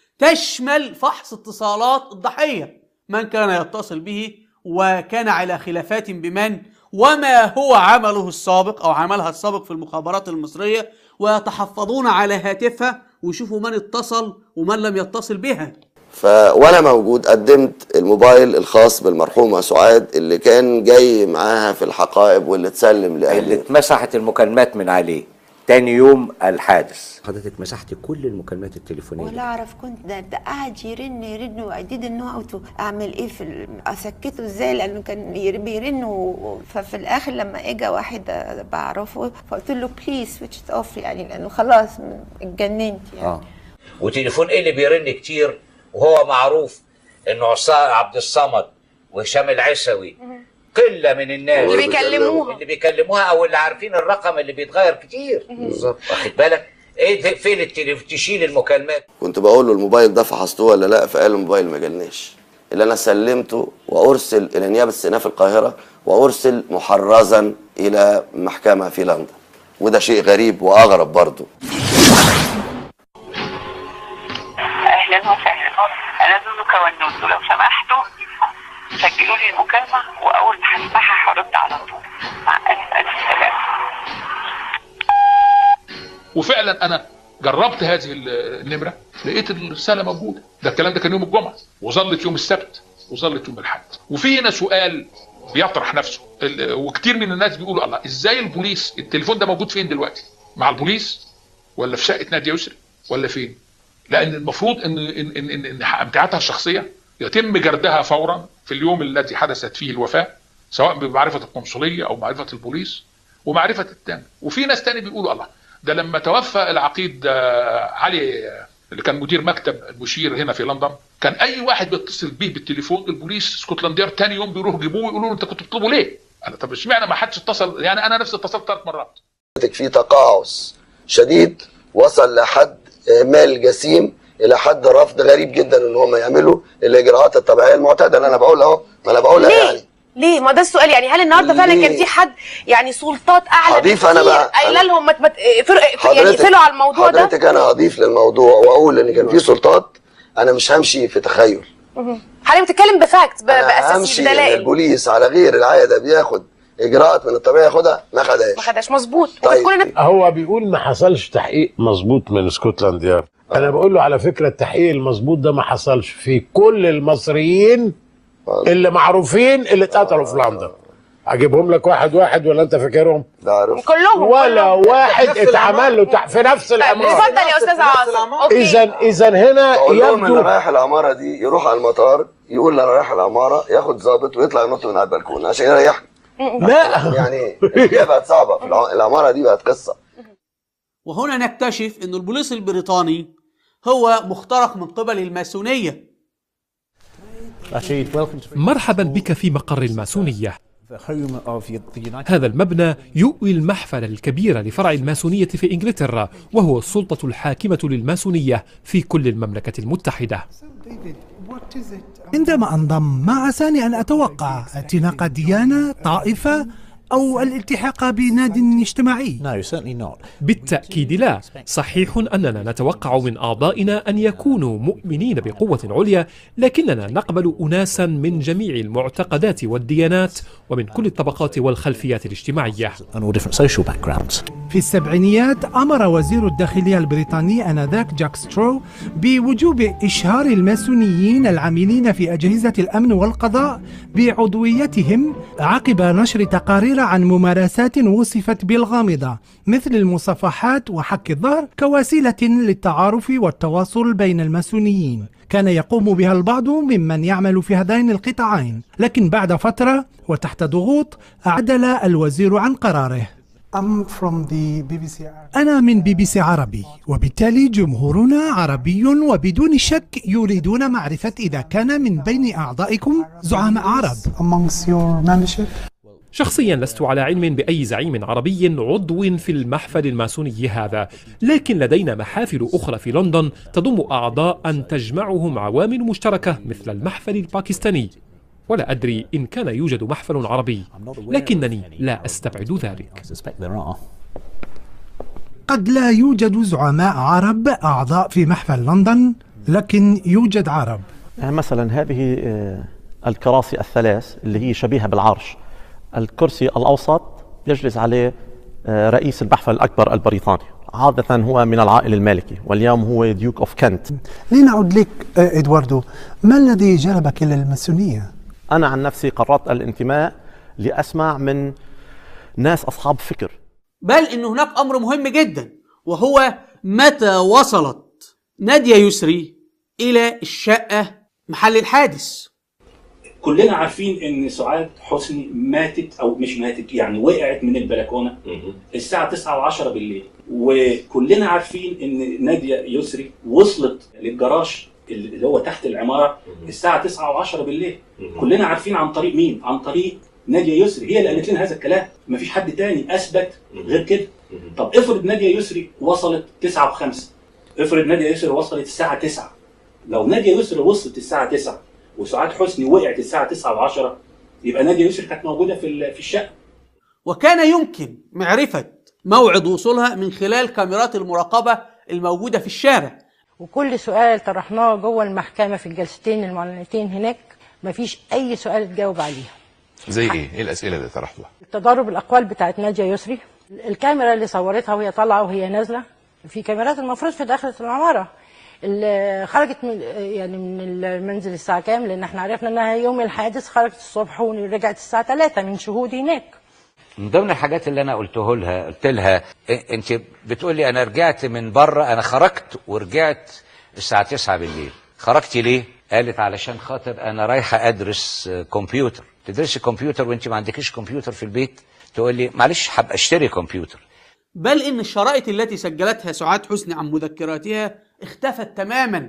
تشمل فحص اتصالات الضحية من كان يتصل به وكان على خلافات بمن وما هو عمله السابق أو عملها السابق في المخابرات المصرية ويتحفظون على هاتفها ويشوفوا من اتصل ومن لم يتصل بها ف وانا موجود قدمت الموبايل الخاص بالمرحومه سعاد اللي كان جاي معاها في الحقائب واللي اتسلم اللي لاهلها اتمسحت المكالمات من عليه تاني يوم الحادث حضرتك مسحتي كل المكالمات التليفونيه ولا اعرف كنت ده, ده قاعد يرن يرن وعديد انه اوتو اعمل ايه في ال- اسكته ازاي لانه كان ير- بيرن و- ففي الاخر لما اجى واحد بعرفه فقلت له بليز سويتش اوف يعني لانه خلاص اتجننت يعني اه وتليفون ايه اللي بيرن كتير وهو معروف انه عصام عبد الصمد وهشام العسوي قله من الناس اللي بيكلموها. اللي بيكلموها او اللي عارفين الرقم اللي بيتغير كتير بالظبط واخد بالك ايه ده- فين التليف تشيل المكالمات كنت بقول له الموبايل ده فحصتوه ولا لا فقال الموبايل ما جالناش اللي انا سلمته وارسل الى نيابه استئناف القاهره وارسل محرزا الى محكمه في لندن وده شيء غريب واغرب برضه اهلا وسهلا انا زوزو كونوس ولو سمحتوا سجلوا لي المكالمه واول ما هسمعها هرد على طول مع الف الف سلامه وفعلا انا جربت هذه النمره لقيت الرساله موجوده ده الكلام ده كان يوم الجمعه وظلت يوم السبت وظلت يوم الاحد وفي هنا سؤال بيطرح نفسه ال- وكتير من الناس بيقولوا الله ازاي البوليس التليفون ده موجود فين دلوقتي مع البوليس ولا في شقه ناديه يسري ولا فين لان المفروض ان ان ان, إن, إن امتعاتها الشخصيه يتم جردها فورا في اليوم الذي حدثت فيه الوفاه سواء بمعرفه القنصليه او معرفه البوليس ومعرفه التاني وفي ناس تاني بيقولوا الله ده لما توفى العقيد آه، علي آه، اللي كان مدير مكتب المشير هنا في لندن كان اي واحد بيتصل بيه بالتليفون البوليس اسكتلاند يارد تاني يوم بيروحوا يجيبوه ويقولوا له انت كنت بتطلبه ليه؟ انا طب اشمعنى ما حدش اتصل يعني انا نفسي اتصلت ثلاث مرات في تقاعس شديد وصل لحد اهمال جسيم الى حد رفض غريب جدا ان هم يعملوا الاجراءات الطبيعيه المعتاده اللي انا بقولها اهو ما انا بقولها ليه؟ يعني ليه؟ ما ده السؤال يعني هل النهارده فعلا ليه؟ كان في حد يعني سلطات اعلى هضيف أنا بكتير بقى- قايله أنا- لهم ما تمت... فر... يعني حضرتك- يقفلوا على الموضوع ده؟ حضرتك انا هضيف للموضوع واقول ان كان في سلطات انا مش همشي في تخيل مهم. حضرتك بتتكلم بفاكت ب... انا باساسي همشي ان بدلائل البوليس على غير العاده بياخد اجراءات من الطبيعي ياخدها ما خدهاش ما خدهاش مظبوط طيب. وبتكون الناس هو بيقول ما حصلش تحقيق مظبوط من سكوتلاند يارد انا بقول له على فكره التحقيق المظبوط ده ما حصلش في كل المصريين اللي معروفين اللي اتقتلوا في لندن اجيبهم لك واحد واحد ولا انت فاكرهم ده عارف كلهم ولا كلهم. واحد نفس اتعمل له تح- في نفس طيب، العماره اتفضل يا استاذ عاصم اوكي اذا اذا هنا بقول لهم اللي يبدو رايح العماره دي يروح على المطار يقول انا رايح العماره ياخد ظابط ويطلع ينط من على البلكونه عشان يريحني لا يعني الحكايه بقت صعبه في الع- العماره دي بقت قصه وهنا نكتشف أن البوليس البريطاني هو مخترق من قبل الماسونية مرحبا بك في مقر الماسونية هذا المبنى يؤوي المحفل الكبير لفرع الماسونية في إنجلترا وهو السلطة الحاكمة للماسونية في كل المملكة المتحدة عندما انضم ما عساني أن أتوقع اعتناق ديانة طائفة أو الالتحاق بناد اجتماعي بالتأكيد لا صحيح أننا نتوقع من أعضائنا أن يكونوا مؤمنين بقوة عليا لكننا نقبل أناسا من جميع المعتقدات والديانات ومن كل الطبقات والخلفيات الاجتماعية في السبعينيات أمر وزير الداخلية البريطاني آنذاك جاك سترو بوجوب إشهار الماسونيين العاملين في أجهزة الأمن والقضاء بعضويتهم عقب نشر تقارير عن ممارسات وصفت بالغامضة مثل المصافحات وحك الظهر كوسيلة للتعارف والتواصل بين الماسونيين كان يقوم بها البعض ممن يعمل في هذين القطاعين لكن بعد فترة وتحت ضغوط عدل الوزير عن قراره I'm from the BBC أنا من بي بي سي عربي وبالتالي جمهورنا عربي وبدون شك يريدون معرفة إذا كان من بين أعضائكم زعماء عرب amongst your membership شخصيا لست على علم بأي زعيم عربي عضو في المحفل الماسوني هذا لكن لدينا محافل أخرى في لندن تضم أعضاء تجمعهم عوامل مشتركة مثل المحفل الباكستاني ولا أدري إن كان يوجد محفل عربي لكنني لا أستبعد ذلك قد لا يوجد زعماء عرب أعضاء في محفل لندن لكن يوجد عرب مثلا هذه آه، الكراسي الثلاث اللي هي شبيهة بالعرش الكرسي الأوسط يجلس عليه آه، رئيس المحفل الأكبر البريطاني عادة هو من العائل المالكي واليوم هو ديوك أوف كنت لنعد لك آه، إدواردو ما الذي جلبك إلى الماسونية؟ أنا عن نفسي قررت الانتماء لأسمع من ناس أصحاب فكر بل ان هناك امر مهم جدا وهو متى وصلت نادية يسري الى الشقة محل الحادث كلنا عارفين ان سعاد حسني ماتت او مش ماتت يعني وقعت من البلكونه الساعه 9 و10 بالليل وكلنا عارفين ان ناديه يسري وصلت للجراج اللي هو تحت العماره الساعه 9 و10 بالليل كلنا عارفين عن طريق مين عن طريق ناديه يسري هي اللي قالت لنا هذا الكلام مفيش حد تاني اثبت غير كده طب افرض ناديه يسري وصلت 9 و5 افرض ناديه يسري وصلت الساعه 9 لو ناديه يسري وصلت الساعه 9 وسعاد حسني وقعت الساعه 9 و10 يبقى ناديه يسري كانت موجوده في ال- في الشقه وكان يمكن معرفة موعد وصولها من خلال كاميرات المراقبة الموجودة في الشارع وكل سؤال طرحناه جوه المحكمة في الجلستين المعلنتين هناك مفيش أي سؤال اتجاوب عليه زي ايه؟ ايه الاسئله اللي طرحتوها؟ تضارب الأقوال بتاعت نادية يسري الكاميرا اللي صورتها وهي طالعة وهي نازلة في كاميرات المفروض في داخل العمارة اللي خرجت من يعني من المنزل الساعة كام لأن احنا عرفنا إنها يوم الحادث خرجت الصبح ورجعت الساعة 3 من شهود هناك من ضمن الحاجات اللي انا قلته لها قلت لها إيه، انت بتقولي انا رجعت من بره انا خرجت ورجعت الساعه 9 بالليل خرجتي ليه قالت علشان خاطر انا رايحه ادرس آه، كمبيوتر تدرسي كمبيوتر وانت ما عندكيش كمبيوتر في البيت تقول لي معلش هبقى اشتري كمبيوتر بل ان الشرائط التي سجلتها سعاد حسني عن مذكراتها اختفت تماما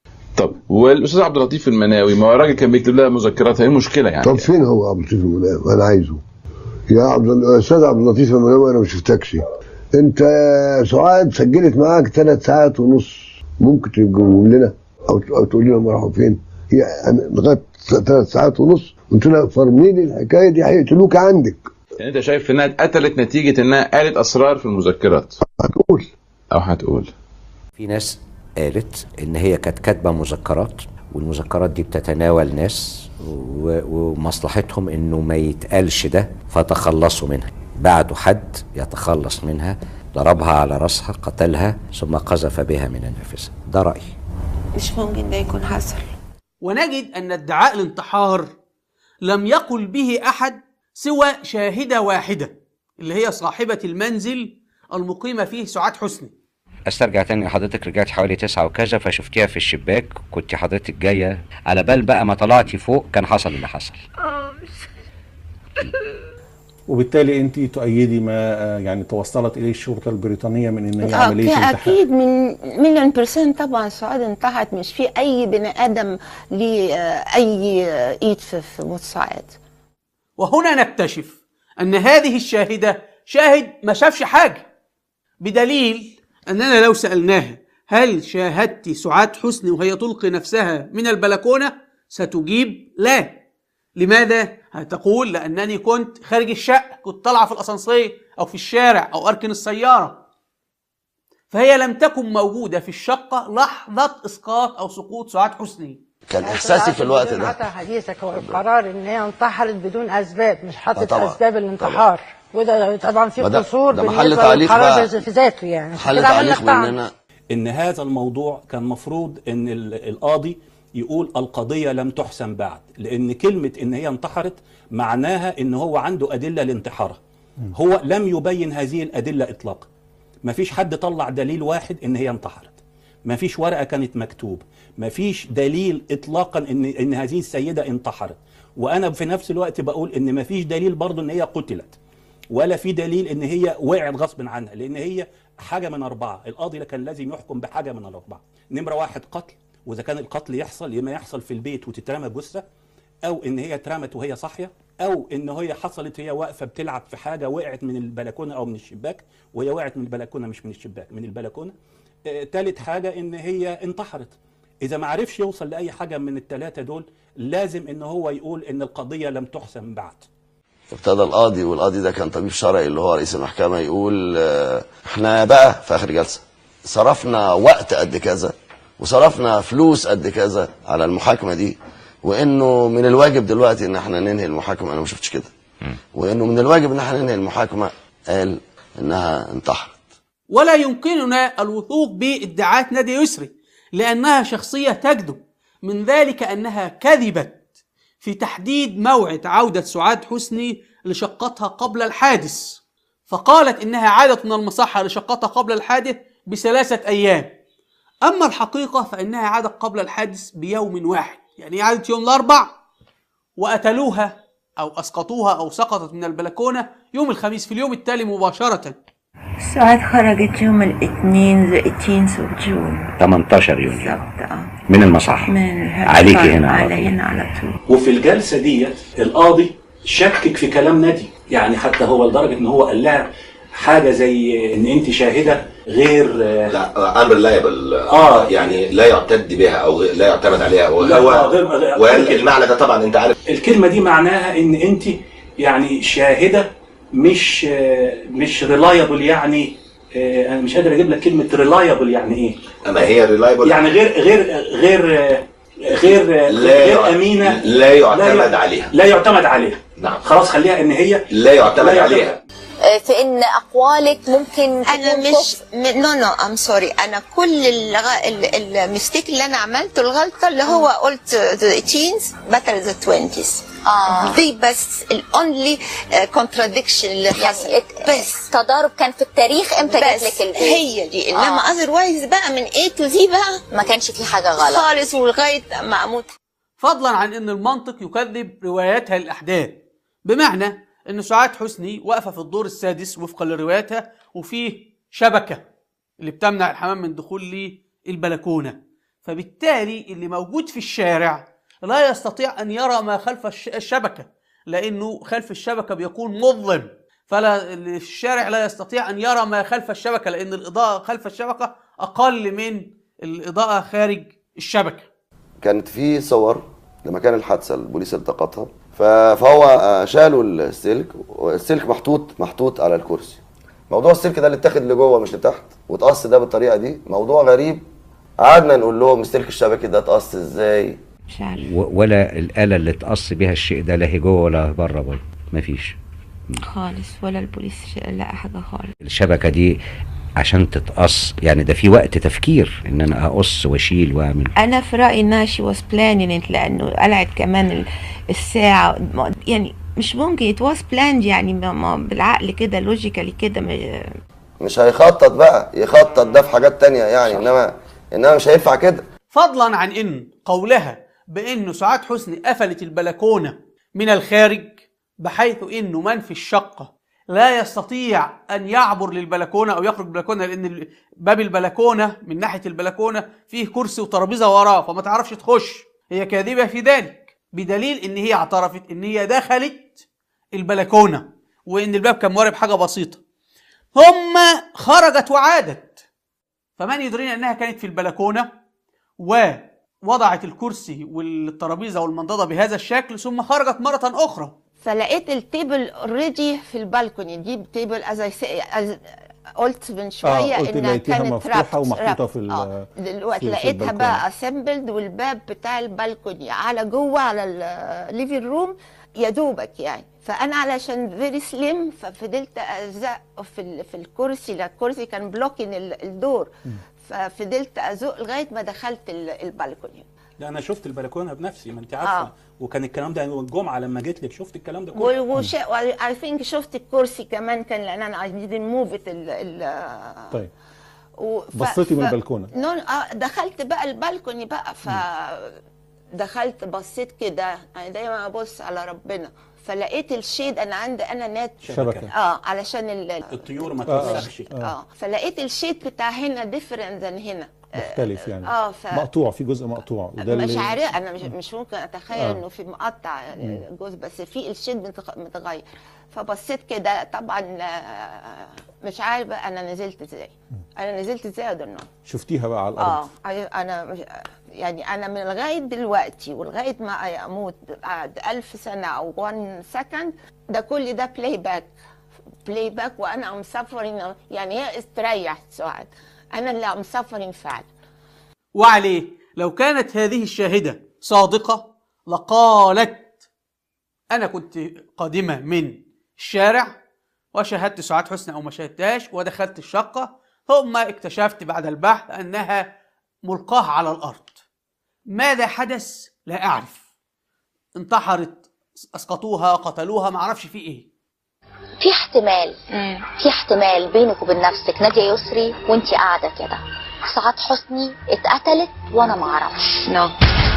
طب والاستاذ عبد اللطيف المناوي ما هو الراجل كان بيكتب لها مذكرات ايه المشكله يعني؟ طب فين هو عبد اللطيف المناوي انا عايزه يا عبد الاستاذ عبد اللطيف المناوي انا ما شفتكش انت يا سعاد سجلت معاك ثلاث ساعات ونص ممكن تقول لنا او أو تقول لنا هم راحوا فين هي أنا لغايه ثلاث ساعات ونص قلت لها فرميني الحكايه دي هيقتلوك عندك يعني انت شايف انها اتقتلت نتيجه انها قالت اسرار في المذكرات هتقول او هتقول في ناس قالت ان هي كانت كاتبه مذكرات والمذكرات دي بتتناول ناس و- ومصلحتهم انه ما يتقالش ده فتخلصوا منها بعتوا حد يتخلص منها ضربها على راسها قتلها ثم قذف بها من النافذه ده رايي مش ممكن ده يكون حصل ونجد ان ادعاء الانتحار لم يقل به احد سوى شاهده واحده اللي هي صاحبه المنزل المقيمه فيه سعاد حسني استرجع تاني حضرتك رجعت حوالي تسعة وكذا فشفتيها في الشباك كنت حضرتك جاية على بال بقى ما طلعتي فوق كان حصل اللي حصل وبالتالي انت تؤيدي ما آه، يعني توصلت اليه الشرطه البريطانيه من ان هي آه، عمليه أكيد- انتحار اكيد من مليون برسنت طبعا سعاد انتهت مش في اي بني ادم ليه آه، اي آه، ايد في في موت سعاد وهنا نكتشف ان هذه الشاهده شاهد ما شافش حاجه بدليل اننا لو سالناها هل شاهدت سعاد حسني وهي تلقي نفسها من البلكونه ستجيب لا لماذا؟ هتقول لأنني كنت خارج الشقة كنت طالعة في الأسانسير أو في الشارع أو أركن السيارة فهي لم تكن موجودة في الشقة لحظة إسقاط أو سقوط سعاد حسني كان احساسي في الوقت بدون ده قطع حديثك هو القرار ان هي انتحرت بدون اسباب مش آه حاطط طبعاً. اسباب الانتحار وده طبعا في ما ده- قصور ده محل بالنسبه تعليق للقرار بقى. في ذاته يعني عشان حل كده عملنا تعليق الطعن. مننا ان هذا الموضوع كان مفروض ان ال- القاضي يقول القضيه لم تحسم بعد لان كلمه ان هي انتحرت معناها ان هو عنده ادله لانتحارها هو لم يبين هذه الادله اطلاقا ما فيش حد طلع دليل واحد ان هي انتحرت ما فيش ورقه كانت مكتوب ما فيش دليل اطلاقا ان ان هذه السيده انتحرت وانا في نفس الوقت بقول ان ما فيش دليل برضه ان هي قتلت ولا في دليل ان هي وقعت غصب عنها لان هي حاجه من اربعه القاضي كان لازم يحكم بحاجه من الاربعه نمره واحد قتل واذا كان القتل يحصل يا اما يحصل في البيت وتترمى جثه او ان هي اترمت وهي صاحيه او ان هي حصلت هي واقفه بتلعب في حاجه وقعت من البلكونه او من الشباك وهي وقعت من البلكونه مش من الشباك من البلكونه آه، تالت حاجه ان هي انتحرت اذا ما عرفش يوصل لاي حاجه من الثلاثه دول لازم ان هو يقول ان القضيه لم تحسم بعد ابتدى القاضي والقاضي ده كان طبيب شرعي اللي هو رئيس المحكمه يقول آه، احنا بقى في اخر جلسه صرفنا وقت قد كذا وصرفنا فلوس قد كذا على المحاكمه دي وانه من الواجب دلوقتي ان احنا ننهي المحاكمه انا ما شفتش كده وانه من الواجب ان احنا ننهي المحاكمه قال انها انتحرت ولا يمكننا الوثوق بادعاءات نادية يسري لأنها شخصية تكذب من ذلك أنها كذبت في تحديد موعد عودة سعاد حسني لشقتها قبل الحادث فقالت إنها عادت من المصحة لشقتها قبل الحادث بثلاثة أيام أما الحقيقة فإنها عادت قبل الحادث بيوم واحد يعني عادت يوم الأربع وقتلوها أو أسقطوها أو سقطت من البلكونة يوم الخميس في اليوم التالي مباشرة سعاد خرجت يوم الاثنين the 18th of June 18 يونيو بالظبط اه من المصح من عليكي هنا على على طول. هنا على طول وفي الجلسه ديت القاضي شكك في كلام نادي يعني حتى هو لدرجه ان هو قال لها حاجه زي ان انت شاهده غير لا امر لا يبل آه. يعني لا يعتد بها او لا يعتمد عليها هو لا، هو غير- غير- ويمكن المعنى ده طبعا انت عارف الكلمه دي معناها ان انت يعني شاهده مش مش ريلايبل يعني آه، انا مش قادر اجيب لك كلمه ريلايبل يعني ايه اما هي ريلايبل يعني غير غير غير غير لا غير يع- امينه لا يعتمد لا ي- عليها. لا يعتمد عليها نعم خلاص خليها ان هي لا يعتمد عليها في ان اقوالك ممكن انا تكون مش نو نو ام سوري انا كل الغ... ال- المستيك اللي انا عملته الغلطه اللي هو قلت ذا 18 بدل ذا 20 اه دي بس الاونلي كونتراديكشن اللي حصلت بس تضارب كان في التاريخ امتى جات بس لك البيت هي دي انما آه. اذروايز بقى من A تو Z بقى ما كانش في حاجه غلط خالص ولغايه ما اموت فضلا عن ان المنطق يكذب رواياتها للاحداث بمعنى ان سعاد حسني واقفه في الدور السادس وفقا لرواياتها وفيه شبكه اللي بتمنع الحمام من دخول للبلكونه فبالتالي اللي موجود في الشارع لا يستطيع ان يرى ما خلف الش- الشبكه لانه خلف الشبكه بيكون مظلم فلا اللي في الشارع لا يستطيع ان يرى ما خلف الشبكه لان الاضاءه خلف الشبكه اقل من الاضاءه خارج الشبكه كانت في صور لمكان الحادثه البوليس التقطها ف- فهو آه، شالوا السلك والسلك محطوط محطوط على الكرسي موضوع السلك ده اللي اتاخد لجوه مش لتحت واتقص ده بالطريقه دي موضوع غريب قعدنا نقول لهم السلك الشبكي ده اتقص ازاي مش عارف و- ولا الآلة اللي تقص بيها الشيء ده لا هي جوه ولا بره برضه مفيش خالص ولا البوليس لا حاجه خالص الشبكة دي عشان تتقص يعني ده في وقت تفكير ان انا اقص واشيل واعمل انا في رايي انها شي واز بلانينج لانه قلعت كمان ال- الساعه ما- يعني مش ممكن ات واز بلاند يعني ما- ما بالعقل كده لوجيكالي كده ما- مش هيخطط بقى يخطط ده في حاجات تانية يعني انما انما مش هينفع كده فضلا عن ان قولها بانه سعاد حسني قفلت البلكونه من الخارج بحيث انه من في الشقه لا يستطيع ان يعبر للبلكونه او يخرج البلكونه لان ال- باب البلكونه من ناحيه البلكونه فيه كرسي وترابيزه وراه فما تعرفش تخش هي كاذبه في ذلك بدليل ان هي اعترفت ان هي دخلت البلكونه وان الباب كان موارب حاجه بسيطه ثم خرجت وعادت فمن يدرينا انها كانت في البلكونه وضعت الكرسي والترابيزه والمنضده بهذا الشكل ثم خرجت مره اخرى فلقيت التيبل اوريدي في البالكوني دي تيبل از قلت من شويه قلت انها لقيتيها كانت مفتوحة wrapped- ومحطوطة wrapped. في ال- آه. دلوقتي في- في لقيتها البلكونة. بقى اسمبلد والباب بتاع البالكوني على جوه على الليفينج روم يا دوبك يعني فانا علشان فيري سليم ففضلت ازق في ال- في الكرسي لا الكرسي كان بلوكين الدور ففضلت ازق لغايه ما دخلت ال- البالكوني لا انا شفت البلكونه بنفسي ما انت عارفه آه. وكان الكلام ده يوم الجمعه لما جيت لك شفت الكلام ده كله وش اي ثينك شفت الكرسي كمان كان لان انا اي ديدنت موف ات طيب و... ف... بصيتي من ف- البلكونة. نو آه دخلت بقى البالكوني بقى ف دخلت بصيت كده انا دايما ابص على ربنا فلقيت الشيد انا عندي انا نت شبكة. اه علشان ال... الطيور ما آه، توسخش آه. اه فلقيت الشيد بتاع هنا ديفرنت ذان هنا مختلف يعني اه ف مقطوع في جزء مقطوع وده مش اللي- عارف انا مش, مش ممكن اتخيل آه. انه في مقطع جزء بس في الشيد متغ- متغير فبصيت كده طبعا آه، مش عارف بقى انا نزلت ازاي انا نزلت ازاي اقدر نوم شفتيها بقى على الارض اه أي- انا مش- يعني انا من لغايه دلوقتي ولغايه ما اموت بعد ألف سنه او 1 سكند ده كل ده بلاي باك بلاي باك وانا ام سفرين يعني هي استريح سعاد انا اللي ام سفرين فعلا وعليه لو كانت هذه الشاهدة صادقة لقالت أنا كنت قادمة من الشارع وشاهدت سعاد حسني أو ما شاهدتهاش ودخلت الشقة ثم اكتشفت بعد البحث أنها ملقاة على الأرض ماذا حدث لا أعرف انتحرت أسقطوها قتلوها معرفش في إيه في احتمال في احتمال بينك وبين نفسك نادية يسري وانت قاعدة كده سعاد حسني اتقتلت وانا ما اعرفش نو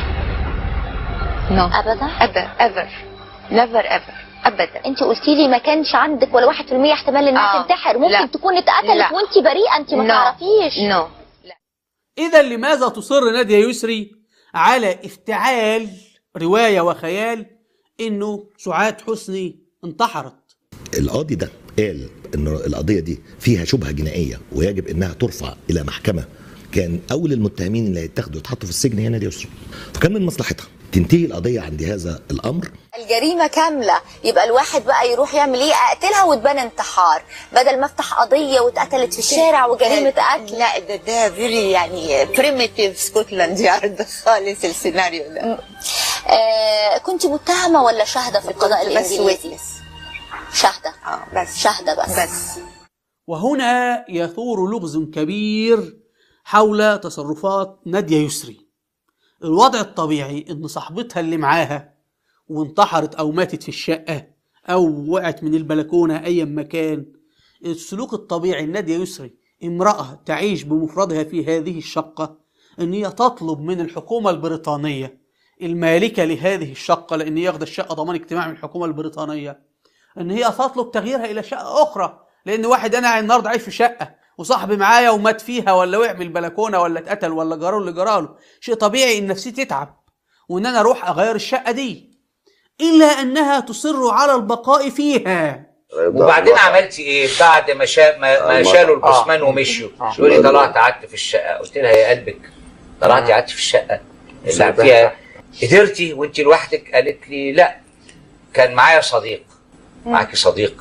نو ابدا ابدا ايفر نيفر ايفر ابدا انت قلتي لي ما كانش عندك ولا 1% احتمال انها آه. تنتحر ممكن لا. تكون اتقتلت لا. وانت بريئة انت ما No. تعرفيش نو إذا لماذا تصر نادية يسري على افتعال رواية وخيال إنه سعاد حسني انتحرت القاضي ده قال ان القضيه دي فيها شبهه جنائيه ويجب انها ترفع الى محكمه كان اول المتهمين اللي هيتاخدوا يتحطوا في السجن هي ناديه يسرا فكان من مصلحتها تنتهي القضيه عند هذا الامر الجريمة كاملة يبقى الواحد بقى يروح يعمل ايه اقتلها وتبان انتحار بدل ما افتح قضية واتقتلت في الشارع وجريمة قتل لا ده ده فيري يعني بريميتيف سكوتلاند يارد خالص السيناريو ده آه كنت متهمة ولا شاهدة في القضاء بس الانجليزي witness. شاهدة اه بس شاهدة بس بس وهنا يثور لغز كبير حول تصرفات نادية يسري الوضع الطبيعي ان صاحبتها اللي معاها وانتحرت او ماتت في الشقة او وقعت من البلكونة ايا ما كان السلوك الطبيعي نادية يسري امرأة تعيش بمفردها في هذه الشقة ان هي تطلب من الحكومة البريطانية المالكة لهذه الشقة لان هي واخدة الشقة ضمان اجتماعي من الحكومة البريطانية ان هي تطلب تغييرها الى شقه اخرى لان واحد انا النهارده عايش في شقه وصاحبي معايا ومات فيها ولا وقع من البلكونه ولا اتقتل ولا جراله اللي جراله شيء طبيعي ان نفسيتي تتعب وان انا اروح اغير الشقه دي الا انها تصر على البقاء فيها وبعدين عملتي ايه بعد ما شا... ما, ما آه. شالوا الجثمان ومشوا تقول لي طلعت قعدت في الشقه قلت لها يا قلبك طلعتي قعدت في الشقه اللي فيها قدرتي وانت لوحدك قالت لي لا كان معايا صديق معاكي صديق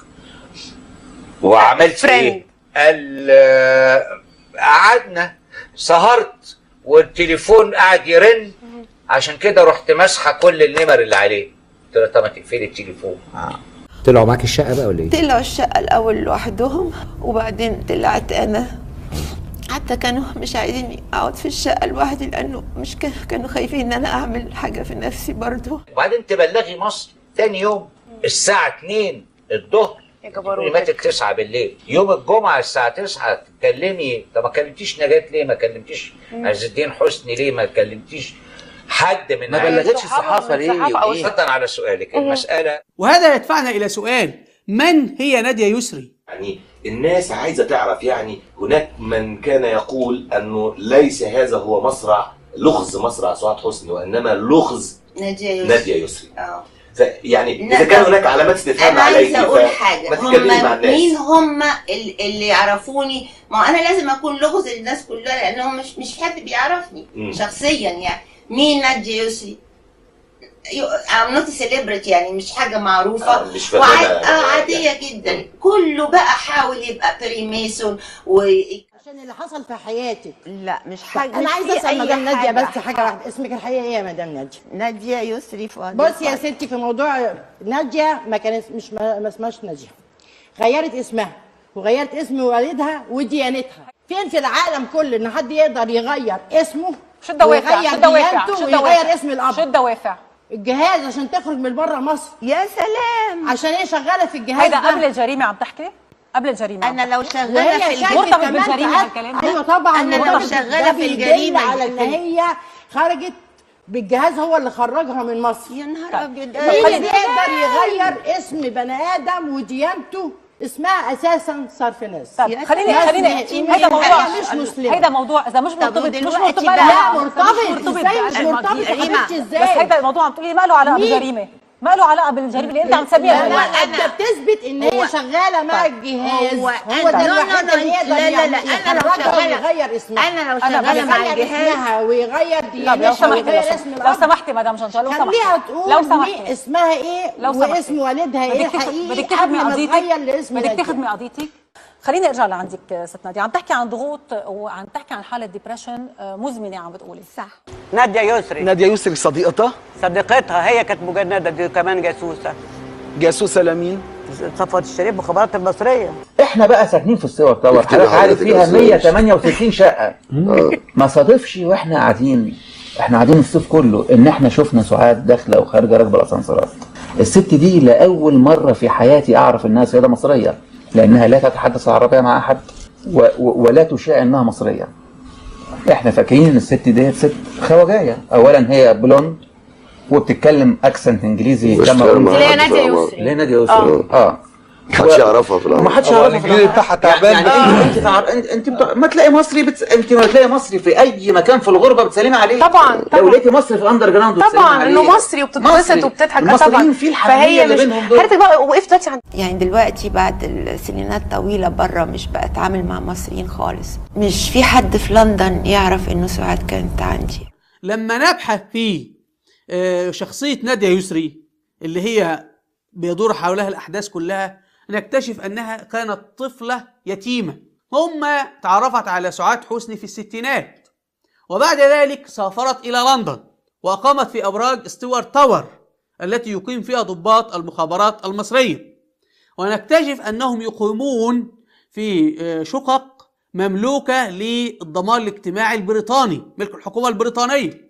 وعملت ايه قال آه، قعدنا سهرت والتليفون قعد يرن عشان كده رحت ماسحه كل النمر اللي عليه قلت لها طب ما تقفلي التليفون طلعوا معاك الشقه بقى ولا ايه؟ طلعوا الشقة الأول لوحدهم وبعدين طلعت أنا حتى كانوا مش عايزين أقعد في الشقة لوحدي لأنه مش كا- كانوا خايفين إن أنا أعمل حاجة في نفسي برضو وبعدين تبلغي مصر تاني يوم الساعة 2 الظهر يا اللي ماتت 9 بالليل يوم الجمعة الساعة 9 تكلمي طب ما كلمتيش نجاة ليه ما كلمتيش مم. عز الدين حسني ليه ما كلمتيش حد من ما عيلة بلغتش الصحافة ليه وإيه؟ ردا على سؤالك مم. المسألة وهذا يدفعنا الى سؤال من هي نادية يسري يعني الناس عايزه تعرف يعني هناك من كان يقول انه ليس هذا هو مصرع لغز مصرع سعاد حسني وانما لغز نادية يسري نادية يسري اه يعني لا، اذا كان هناك علامات استفهام انا عليك عايزه اقول ف- حاجه ما تتكلمي مع هم مين الناس هم ال- اللي يعرفوني ما انا لازم اكون لغز للناس كلها لانهم مش مش حد بيعرفني مم. شخصيا يعني مين نادية يسري I'm not a celebrity يعني مش حاجة معروفة آه، مش فنانة وعاد- يعني. آه عادية جدا كله بقى حاول يبقى بريميسون و عشان اللي حصل في حياتك لا مش حاجة انا مش عايزه في اسال أي مدام ناديه حاجة. بس حاجه واحده اسمك الحقيقي ايه يا مدام ناديه نادية يسري فؤاد بصي يا ستي في موضوع ناديه ما كانت مش ما, ما اسمهاش ناديه غيرت اسمها وغيرت اسم والدها وديانتها فين في العالم كله ان حد يقدر يغير اسمه شو الدوافع؟ ويغير شو الدوافع؟ ديانته شو ويغير الدوافع؟ اسم الاب شو الدوافع؟ الجهاز عشان تخرج من بره مصر يا سلام عشان هي شغاله في الجهاز هيدا ده. قبل الجريمه عم تحكي؟ قبل الجريمه انا لو شغالة وهي في شاكت الجريمة كمان بالجريمة ساعات- هالكلام ده؟ ايوه طبعا أنا ده لو بي- شغالة ده في بيدل الجريمة على ان في- هي خرجت بالجهاز هو اللي خرجها من مصر يا نهار ابيض مين اللي يقدر يغير اسم بني ادم وديانته اسمها اساسا صرفناس طب خليني خليني هيدا موضوع مش مسلم هيدا موضوع اذا مش مرتبط مش ودلوقتي مرتبط بقى- لا مرتبط مرتبط ازاي مش بقلب مرتبط يا جريمة. حبيبتي ازاي بس هيدا الموضوع عم تقولي ما له علاقه مين؟ بالجريمه ما له علاقه بالجريمه اللي انت عم تسميها لا هو لا انت بتثبت ان هي هو- شغاله مع طيب، الجهاز هو هو ده أنا- الوحيد لا، لا، اللي يقدر لا، لا، لا، يعني أنا لو يخرجها شغالة- ويغير اسمها أنا لو أنا شغالة مع بغير الجهاز- اسمها ويغير طب لو ديانتها سمحتي ويغير لو اسم سمحتي- لو الاب سمحتي مدام جنجال لو خليها سمحتي تقول لو مين سمحتي اسمها ايه لو سمحتي. واسم والدها ايه بدك تاخد- الحقيقي بدك تخدمي قبل ما قضيتك تغير لاسم بدك نادية. تخدمي قضيتك خليني ارجع لعندك ست ناديه عم تحكي عن ضغوط وعم تحكي عن حاله ديبرشن مزمنه عم بتقولي صح نادية يسري نادية يسري صديقتها صديقتها هي كانت مجندة دي كمان جاسوسة جاسوسة لمين؟ صفوت الشريف مخابرات المصرية احنا بقى ساكنين في الصور تاور اكتب حضرتك عارف لحضرتك فيها أصلاً. 168 شقه ما صادفش واحنا قاعدين احنا قاعدين الصيف كله ان احنا شفنا سعاد داخله وخارجه راكبه الاسانسيرات الست دي لاول مره في حياتي اعرف انها سيده مصريه لانها لا تتحدث العربيه مع احد و و ولا تشاع انها مصريه احنا فاكرين ان الست ديت ست خواجايه اولا هي بلوند وبتتكلم اكسنت انجليزي مش كما فاهمة قلنا اللي هي نادية يسري. اللي هي ناديه يسري اه محدش يعرفها في العالم ما حدش هو يعرفها الإنجليزي في العالم. بتاعها تعبان. يعني انت انت تعر- انت, انت بتوع... ما تلاقي مصري بتس... انت ما تلاقي مصري في اي مكان في الغربه بتسلمي عليه طبعاً، لو طبعاً. لقيتي مصري في الاندر جراوند وتسلمي طبعا عليه. انه مصري وبتتبسط مصري. وبتضحك آه المصريين طبعا في الحنيه اللي بينهم دول حضرتك بقى وقفت دلوقتي عند يعني دلوقتي بعد السنينات طويلة بره مش بتعامل مع مصريين خالص مش في حد في لندن يعرف انه سعاد كانت عندي لما نبحث في آه، شخصية نادية يسري اللي هي بيدور حولها الأحداث كلها نكتشف أنها كانت طفلة يتيمة ثم تعرفت على سعاد حسني في الستينات وبعد ذلك سافرت إلى لندن وأقامت في أبراج ستيوارت تاور التي يقيم فيها ضباط المخابرات المصرية ونكتشف أنهم يقيمون في آه، شقق مملوكة للضمان الاجتماعي البريطاني ملك الحكومة البريطانية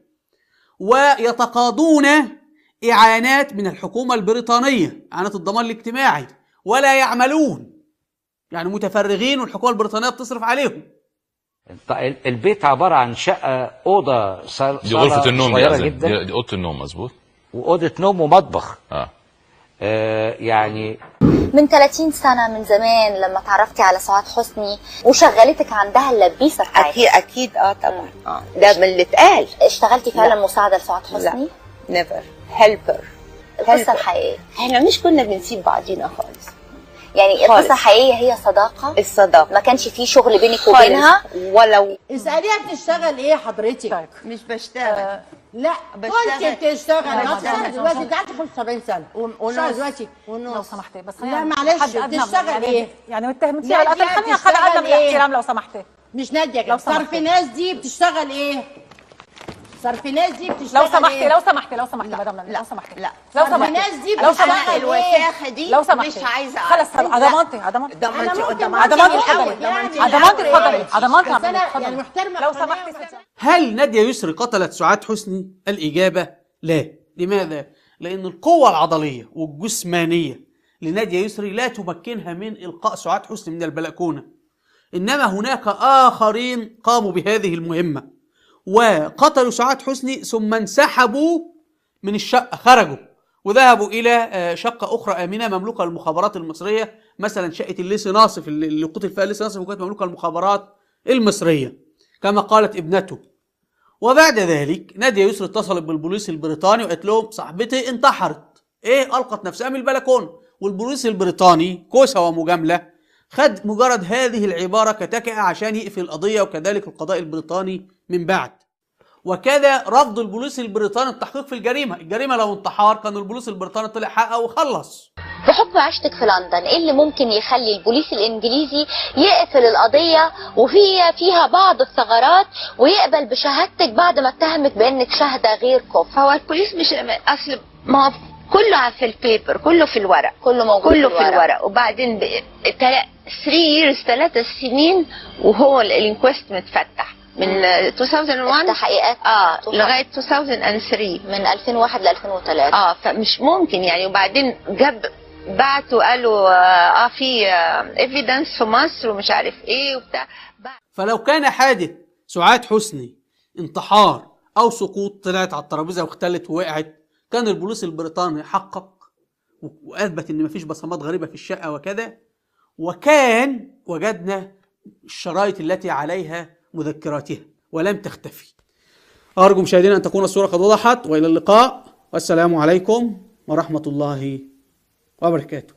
ويتقاضون إعانات من الحكومة البريطانية إعانات الضمان الاجتماعي ولا يعملون يعني متفرغين والحكومة البريطانية بتصرف عليهم طيب البيت عباره عن شقه اوضه صال- دي صالة غرفة النوم دي صغيره قصدك. جدا دي, دي أوضة النوم مظبوط واوضه نوم ومطبخ اه آه يعني من 30 سنة من زمان لما تعرفتي على سعاد حسني وشغلتك عندها اللبيسة بتاعتها اكيد اكيد اه طبعا اه ده من اللي اتقال اشتغلتي فعلا لا. مساعدة لسعاد حسني؟ نيفر هيلبر القصة الحقيقية احنا مش كنا بنسيب بعضينا خالص يعني خالص. القصة الحقيقية هي صداقة الصداقة ما كانش في شغل بينك خالص. وبينها ولو اسأليها بتشتغل ايه حضرتك؟ مش بشتغل لا بشتغل. كنت بتشتغل لا، بتشتغل لا، دلوقتي لا. انت عندك 75 سنة ونص. بتشتغل دلوقتي لو سمحتي بس لا معلش بتشتغل يعني ايه؟ يعني متهمتي على نادية القتل خلينا بتشتغل خلينا عدم إيه؟ الاحترام لو سمحتي مش نادية لو كده سمحتي. صرف ناس دي بتشتغل ايه؟ صرف ناس دي بتشتغل لو سمحتي إيه؟ لو سمحتي لو سمحتي مدام لو سمحتي لا لو صرف سمحتي ناس دي لو بتشتغل سمحتي إيه؟ الوساخة دي لو سمحتي مش عايزة خلص أعرف. على ضمانتي على ضمانتي ضمانتي قدام على ضمانتي الأول، اتفضلي ضمانتي على ضمانتي الأول. اتفضلي على ضمانتي بس أنا اتفضلي. يعني محترمة لو القناة سمحتي ولا- هل نادية يسري قتلت سعاد حسني؟ الإجابة لا لماذا؟ لأن القوة العضلية والجسمانية لنادية يسري لا تمكنها من إلقاء سعاد حسني من البلكونة إنما هناك آخرين قاموا بهذه المهمة وقتلوا سعاد حسني ثم انسحبوا من الشقة خرجوا وذهبوا إلى آه، شقة أخرى آمنة مملوكة للمخابرات المصرية مثلا شقة الليسي ناصف اللي اللي قتل فيها الليسي ناصف وكانت مملوكة للمخابرات المصرية كما قالت ابنته وبعد ذلك نادية يسري اتصلت بالبوليس البريطاني وقالت لهم صاحبتي انتحرت ايه القت نفسها من البلكونه والبوليس البريطاني كوسه ومجامله خد مجرد هذه العباره كتكئه عشان يقفل القضيه وكذلك القضاء البريطاني من بعد وكذا رفض البوليس البريطاني التحقيق في الجريمه الجريمه لو انتحار كان البوليس البريطاني طلع حقه وخلص بحكم عشتك في لندن ايه اللي ممكن يخلي البوليس الانجليزي يقفل القضيه وفي فيها بعض الثغرات ويقبل بشهادتك بعد ما اتهمك بانك شاهده غير كفء هو البوليس مش اصل ما هو كله في البيبر كله في الورق كله موجود كله في في الورق. الورق وبعدين 3 years ثلاث سنين وهو الانكوست متفتح من 2001 التحقيقات اه تفتح. لغايه 2003 من 2001 ل 2003 اه فمش ممكن يعني وبعدين جاب بعتوا قالوا اه في ايفيدنس في مصر ومش عارف ايه وبتاع فلو كان حادث سعاد حسني انتحار او سقوط طلعت على الترابيزه واختلت ووقعت كان البوليس البريطاني حقق و- واثبت ان مفيش بصمات غريبه في الشقه وكذا وكان وجدنا الشرايط التي عليها مذكراتها ولم تختفي ارجو مشاهدينا ان تكون الصوره قد وضحت والى اللقاء والسلام عليكم ورحمه الله وبركاته